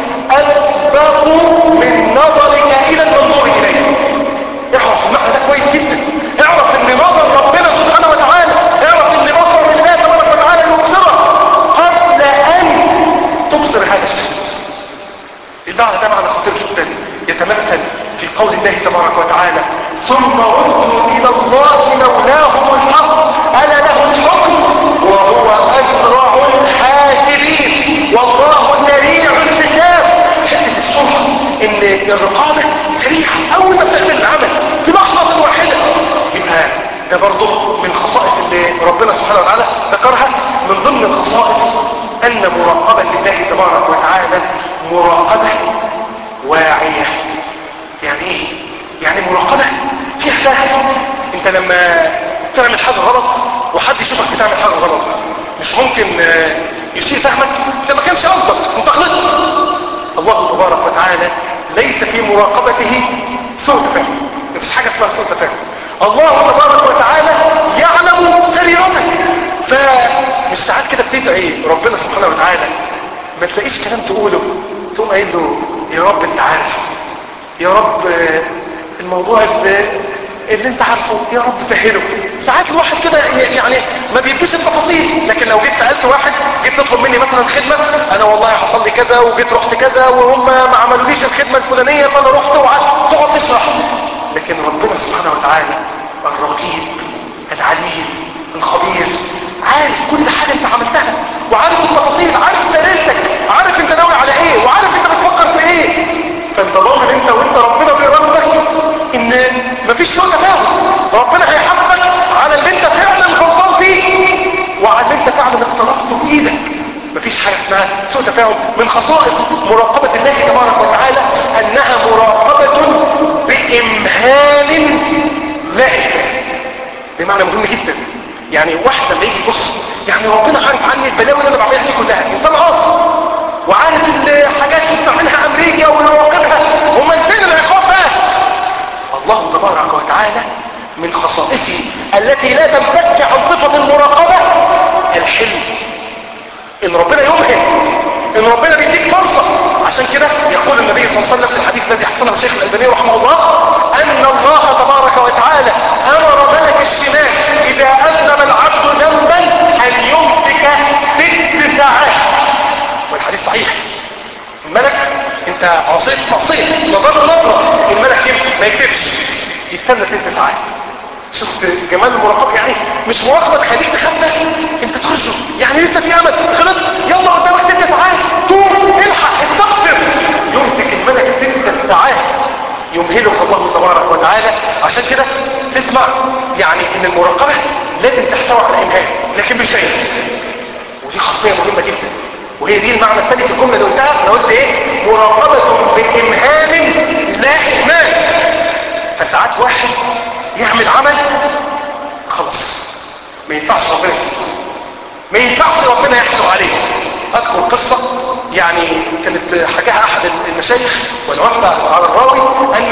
اسبق من نظرك الى المنظور اليه اعرف المعنى ده كويس جدا اعرف ان نظر ربنا سبحانه وتعالى اعرف ان بصر الله تبارك وتعالى يبصرك قبل ان تبصر هذا الشيء المعنى ده معنى خطير جدا يتمثل في قول الله تبارك وتعالى ثم ردوا الى الله لولاهم الحق الا له الحكم وهو اسرع الحاسبين والله سريع الحساب حته السرعه الرقابة سريعة اول ما بتعمل العمل في لحظة واحدة يبقى ده برضه من خصائص اللي ربنا سبحانه وتعالى ذكرها من ضمن الخصائص ان مراقبة الله تبارك وتعالى مراقبة واعية يعني ايه يعني مراقبة فيها فهم انت لما تعمل حاجة غلط وحد يشوفك بتعمل حاجة غلط مش ممكن يشير فهمك انت ما كانش قصدك انت غلطت الله تبارك وتعالى ليس في مراقبته سوء تفاهم مفيش حاجة اسمها سوء تفاهم الله تبارك وتعالى يعلم سريرتك فمش ساعات كده بتدعي ربنا سبحانه وتعالى ما تلاقيش كلام تقوله تقوم قايل له يا رب انت عارف يا رب الموضوع اللي, اللي انت عارفه يا رب سهله ساعات الواحد كده يعني ما بيديش التفاصيل لكن لو جيت سالت واحد جيت تطلب مني مثلا خدمه انا والله حصل لي كذا وجيت رحت كذا وهم ما عملوليش الخدمه الفلانيه فانا رحت وقعدت تقعد تشرح لكن ربنا سبحانه وتعالى الرقيب العليم الخبير عارف كل حاجه انت عملتها وعارف التفاصيل عارف سريرتك عارف انت ناوي على ايه وعارف انت بتفكر في ايه فانت ضامن انت وانت ربنا بيرمك ان مفيش سوء تفاهم ربنا هيحاسبك على اللي انت فعلا غلطان فيه وعلى اللي انت فعلا اقترفته بايدك مفيش حاجه اسمها سوء تفاهم من خصائص مراقبه الله تبارك وتعالى انها مراقبه بامهال لا اهمال ده معنى مهم جدا يعني واحد لما يجي يبص يعني ربنا عارف عني البلاوي اللي انا بعملها دي كلها انسان قاصر وعارف الحاجات اللي بتعملها امريكا ومواقفها امال فين العقاب بقى الله تبارك وتعالى من خصائصه التي لا تنفك عن صفة المراقبة الحلم ان ربنا يمهل ان ربنا بيديك فرصة عشان كده يقول النبي صلى الله عليه وسلم في الحديث الذي احسنه الشيخ الالباني رحمه الله ان الله تبارك وتعالى امر ملك الشمال اذا اذنب العبد ذنبا ان يمسك ست ساعات والحديث صحيح الملك انت عصيت معصيه نظرت نظره الملك يمسك ما يكتبش يستنى ست ساعات شفت جمال المراقبه يعني مش مراقبه تخليك تخاف بس انت ترجو يعني لسه في امل غلطت يلا قدامك ست ساعات توب الحق استغفر يمسك الملك ست ساعات يمهلك الله تبارك وتعالى عشان كده تسمع يعني ان المراقبه لازم تحتوي على امهال لكن مش دايما ودي خاصيه مهمه جدا وهي دي المعنى الثاني في الجمله اللي قلتها انا قلت ايه مراقبه بامهال لا اهمال فساعات واحد يعمل عمل خلاص ما ينفعش ربنا يسيبه ما ينفعش ربنا يحلم عليه اذكر قصة يعني كانت حكاها احد المشايخ والوفد على الراوي ان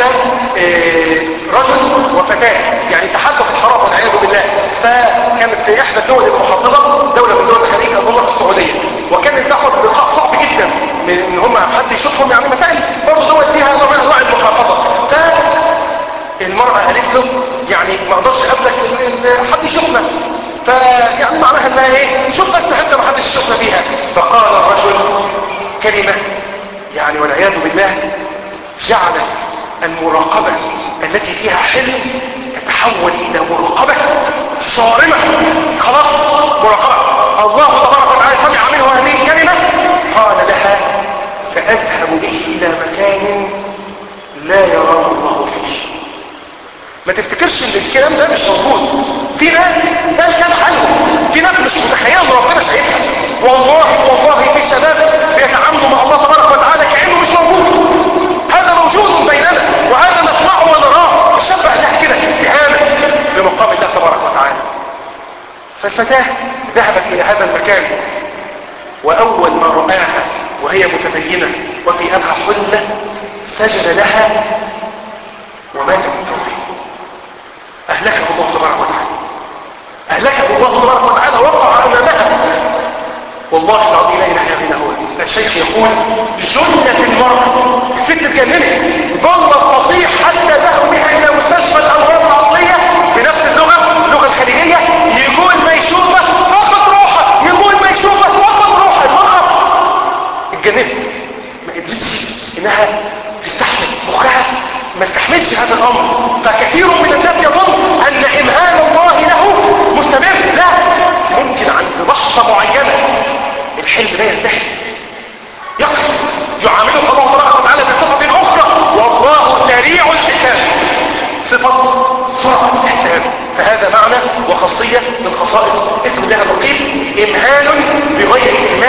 رجل وفتاة يعني تحدث الحرام والعياذ بالله فكانت في احدى الدول المحافظة دولة من دول الخليج اظن في السعودية وكان الدعوة بلقاء صعب جدا من ان هم حد يشوفهم يعني مسائل برضه دول فيها نوع من انواع المحافظة ف المرأة قالت له يعني ما اقدرش اقابلك حد يشوفنا فيعني معناها انها ايه شوف بس حتى ما حدش يشوفنا بيها فقال الرجل كلمة يعني والعياذ بالله جعلت المراقبة التي فيها حلم تتحول الى مراقبة صارمة خلاص مراقبة الله تبارك وتعالى سمع منه هذه الكلمة قال لها سأذهب به الى مكان لا يراه الله فيه ما تفتكرش ان الكلام ده مش موجود في ناس ده كان حالهم في ناس مش متخيله ان ربنا شايفها والله والله في شباب بيتعاملوا مع الله تبارك وتعالى كانه مش موجود هذا موجود بيننا وهذا نسمعه ونراه الشاب قال لها كده استهانه بمقام الله تبارك وتعالى فالفتاه ذهبت الى هذا المكان واول ما راها وهي متزينه وفي انها حله سجد لها ومات من كونه أهلكه الله تبارك وتعالى أهلكه الله تبارك وتعالى وقع أمامها والله العظيم لا إله إلا هو الشيخ يقول جنة المرأة الست اتجننت ظلت تصيح حتى ذهبوا بها إلى مستشفى الأمراض العقلية بنفس اللغة اللغة الخليجية يقول ما يشوفك فقط روحك يقول ما يشوفك فقط روحك المرأة اتجننت ما قدرتش إنها تستحمل مخها ما استحملش هذا الامر فكثير من الناس يظن ان امهال الله له مستمر لا ممكن عند لحظه معينه الحلم لا ينتهي يقف يعاملك الله تبارك وتعالى بصفه اخرى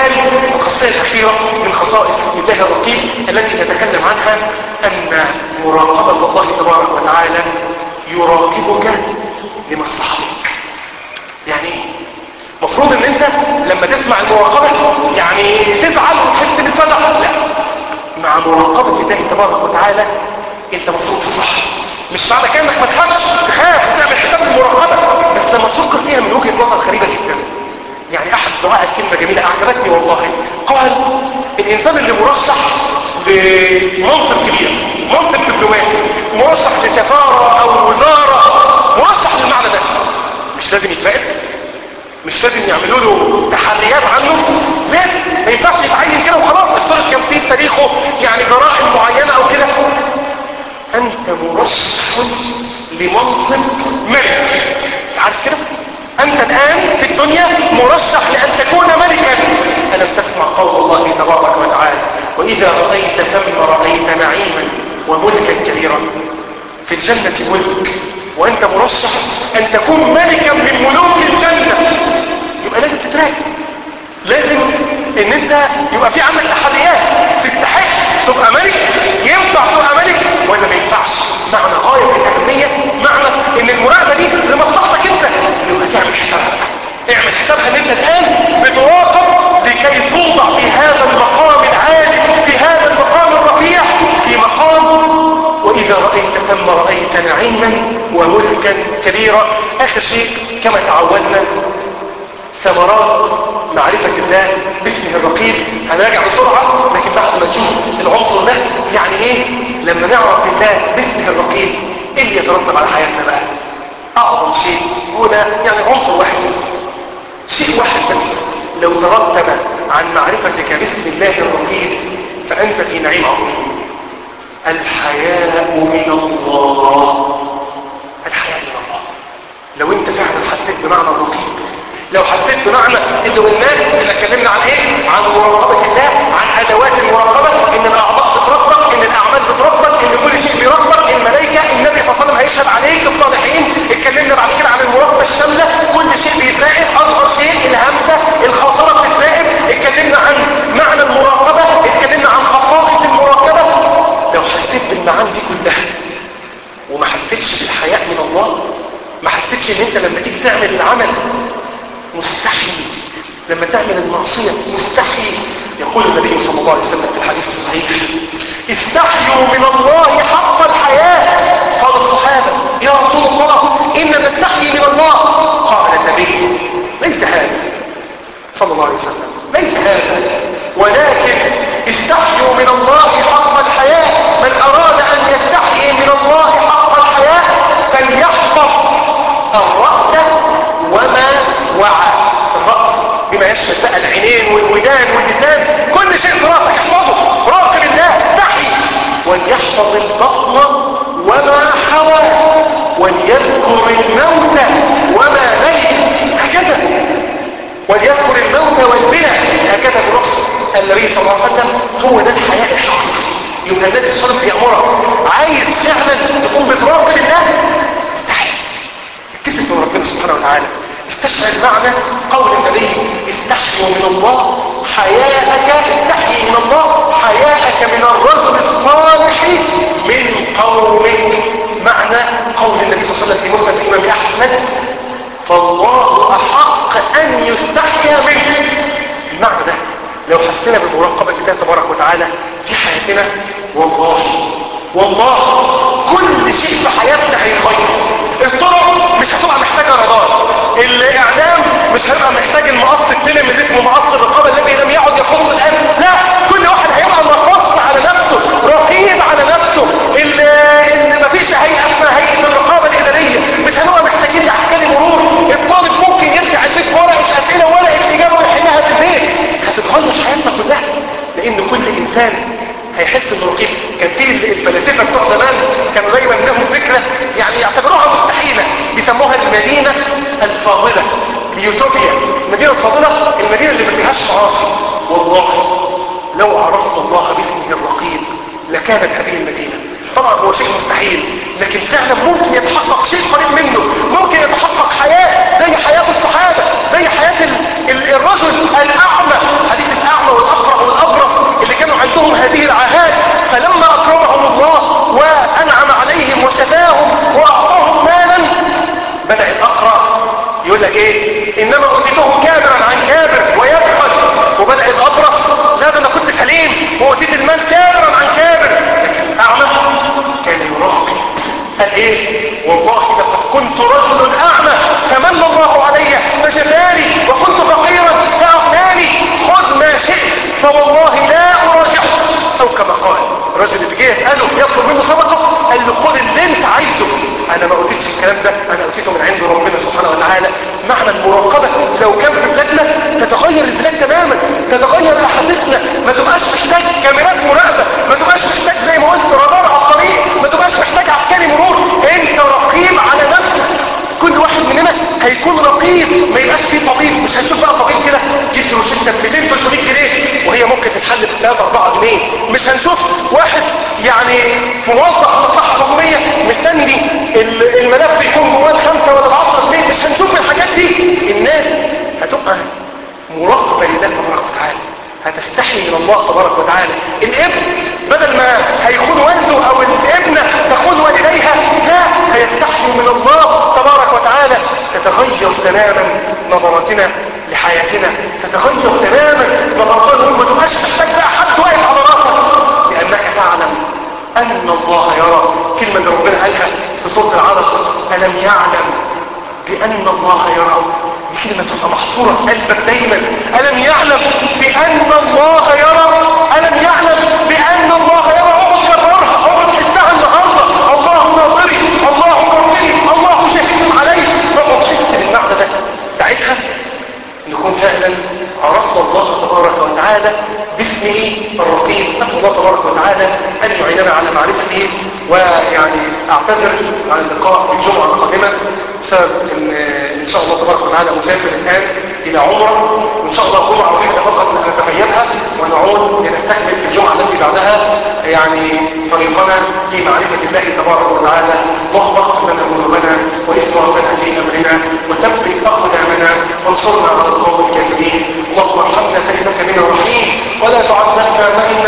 قال الخاصية الأخيرة من خصائص الله الرقيب التي نتكلم عنها أن مراقبة الله تبارك وتعالى يراقبك لمصلحتك يعني ايه؟ مفروض ان انت لما تسمع المراقبة يعني تزعل وتحس بالفزع لا مع مراقبة الله تبارك وتعالى انت مفروض تفرح مش معنى كده انك ما تخافش تخاف وتعمل حساب المراقبة بس لما تفكر فيها من وجهة نظر غريبة جدا يعني احد الدعاء كلمة جميلة اعجبتني والله قال الانسان اللي مرشح لمنصب كبير منصب دبلوماسي مرشح لسفارة او وزارة مرشح للمعنى ده مش لازم يتراقب مش لازم يعملوا له تحريات عنه لازم ما ينفعش يتعين كده وخلاص افترض كان في تاريخه يعني جرائم معينة او كده انت مرشح لمنصب ملك عارف كده انت الان في الدنيا مرشح لان تكون ملكا الم تسمع قول الله تبارك وتعالى واذا رأيت ثم رأيت نعيما وملكا كبيرا في الجنة ملك وانت مرشح ان تكون ملكا من ملوك الجنة يبقى لازم تتراقب لازم ان انت يبقى في عندك تحديات تستحق تبقى ملك ينفع تبقى ملك ولا ما ينفعش معنى غاية الاهمية معنى ان المراقبة دي لمصلحتك انت يبقى تعمل حسابها اعمل حسابها ان انت الان بتراقب لكي توضع في هذا المقام العالي في هذا المقام الرفيع في مقام واذا رأيت ثم رأيت نعيما وملكا كبيرا اخر شيء كما تعودنا ثمرات معرفة الله باسمه الرقيب هنراجع بسرعة لكن بعد ما نشوف العنصر ده يعني ايه لما نعرف الله باسمه الرقيب ايه اللي يترتب على حياتنا بقى اعظم شيء هو ده يعني عنصر واحد بس شيء واحد بس لو ترتب عن معرفتك باسم الله الرقيب فانت في نعيم عظيم الحياء من الله الحياء من الله لو انت فعلا حسيت بمعنى الرقيب لو حسيت بمعنى اللي قلناه اللي اتكلمنا عن ايه عن مراقبة الله عن ادوات المراقبة ان الاعضاء بتربط ان الاعمال بتربط ان كل شيء بيربط الملائكة النبي صلى الله عليه وسلم هيشهد عليك الصالحين اتكلمنا بعد كده عن المراقبة الشاملة كل شيء بيتراقب اصغر شيء الهمسة الخاطرة بتتراقب اتكلمنا عن معنى المراقبة اتكلمنا عن خصائص المراقبة لو حسيت بالمعاني دي كلها وما حسيتش بالحياء من الله ما حسيتش ان انت لما تيجي تعمل العمل مستحي لما تعمل المعصية مستحي يقول النبي صلى الله عليه وسلم في الحديث الصحيح استحيوا من الله حق الحياة قال الصحابة يا رسول الله إن نستحيي من الله قال النبي ليس هذا صلى الله عليه وسلم ليس هذا ولكن استحيوا من الله حق الحياة من أراد أن يستحيي من الله حق الحياة فليحفظ الرأس وما وعى الرأس بما يشمل بقى العينين والودان واللسان كل شيء في راسك احفظه راقب الله استحي وليحفظ البطن وما حوى وليذكر الموت وما بين هكذا وليذكر الموت والبنى هكذا بنص النبي صلى الله عليه وسلم هو ده الحياء الحقيقي يبقى النبي صلى الله عليه وسلم بيأمرك عايز فعلا تكون بتراقب الله استحي اتكسف من ربنا سبحانه وتعالى استشعر معنى قول النبي استحيوا من الله حياءك استحيي من الله حياءك من الرجل الصالح من قومك معنى قول النبي صلى الله عليه وسلم في مسند الامام احمد فالله احق ان يستحيا منه المعنى ده لو حسنا بمراقبة الله تبارك وتعالى في حياتنا والله والله كل شيء في حياتنا هيتغير الطرق مش هتبقى محتاجة رادار الاعلام مش هيبقى محتاج المقص التلم اللي اسمه مقص الرقابة الذي لم يعد يقص الان لا كل واحد هيبقى مقص على نفسه رقيب على نفسه اللي, اللي مفيش هيئة اسمها هيئة الرقابة الإدارية مش هنبقى محتاجين لعسكري مرور الطالب ممكن يرجع البيت ورقة أسئلة ورقة إجابة ويحلها في البيت هتتغير حياتنا كلها لأن كل إنسان هيحس انه رقيب كان في الفلاسفه بتوع زمان كانوا دايما لهم فكره يعني يعتبروها مستحيله بيسموها المدينه الفاضله اليوتوبيا المدينه الفاضله المدينه اللي ما فيهاش معاصي والله لو عرفنا الله باسمه الرقيب لكانت هذه المدينه طبعا هو شيء مستحيل لكن فعلا ممكن يتحقق شيء قريب منه ممكن يتحقق حياه زي حياه الصحابه زي حياه ال ال الرجل الاعمى حديث الأعمى والأقرع والأبرص اللي كانوا عندهم هذه العاهات فلما أكرمهم الله وأنعم عليهم وشفاهم وأعطاهم مالا بدأ الأقرع يقول لك ايه انما اوتيته كابرا عن كابر ويبخل وبدأ الابرص لا ده انا كنت سليم واوتيت المال كابرا عن كابر لكن اعمى كان يراقب قال ايه والله لقد كنت رجل اعمى فمن الله علي فشفاني وكنت فقيرا فاغناني خذ ما شئت فوالله لا اراجعه او كما قال الرجل اللي جه يساله يطلب منه صدقه قال له خذ اللي انت عايزه انا ما اوتيتش الكلام ده انا اوتيته من عند ربنا سبحانه وتعالى معنى المراقبه لو كان في بلادنا تتغير البلاد تماما تتغير احاديثنا ما تبقاش محتاج كاميرات مراقبه ما تبقاش محتاج زي ما قلت رادار على الطريق ما تبقاش محتاج عسكري مرور انت رقيب على نفسك كل واحد مننا هيكون رقيب ما يبقاش فيه طبيب مش هنشوف بقى طبيب كده جبت روشته ب 200 300 جنيه وهي ممكن تتحل ب 3 4 جنيه مش هنشوف واحد يعني موظف مصلحه حكوميه مستني ال- الملف يكون جواه الخمسه ولا العشره جنيه مش هنشوف الحاجات دي الناس هتبقى مراقبه لله تبارك وتعالى هتستحي من الله تبارك وتعالى الابن بدل ما هيخون والده او الابنه تخون والديها لا هيستحي من الله تبارك وتعالى تتغير تماما نظرتنا لحياتنا تتغير تماما نظرتنا ما تبقاش محتاج بقى حد واقف على راسك لانك تعلم ان الله يرى كلمه اللي ربنا قالها في سوره العلق الم يعلم بان الله يرى دي كلمة تبقى محفورة في قلبك دايما ألم يعلم بأن الله يرى ألم يعلم بأن الله يرى اقعد كررها اقعد حسها النهاردة الله ناظري الله مرضي الله شهيد علي اقعد حس بالمعنى ده ساعتها نكون فعلا عرفنا الله تبارك وتعالى باسمه الرقيب نسأل الله تبارك وتعالى أن يعيننا على معرفته ويعني أعتذر عن اللقاء في الجمعة القادمة بسبب ان ان شاء الله تبارك وتعالى مسافر الان الى عمره وان شاء الله جمعه واحده فقط نتخيلها ونعود لنستكمل في الجمعه التي بعدها يعني طريقنا في معرفه الله تبارك وتعالى اللهم اغفر لنا ذنوبنا واسرافنا في امرنا وثبت اقدامنا وانصرنا على القوم الكافرين اللهم ارحمنا فانك بنا رحيم ولا تعذبنا فانك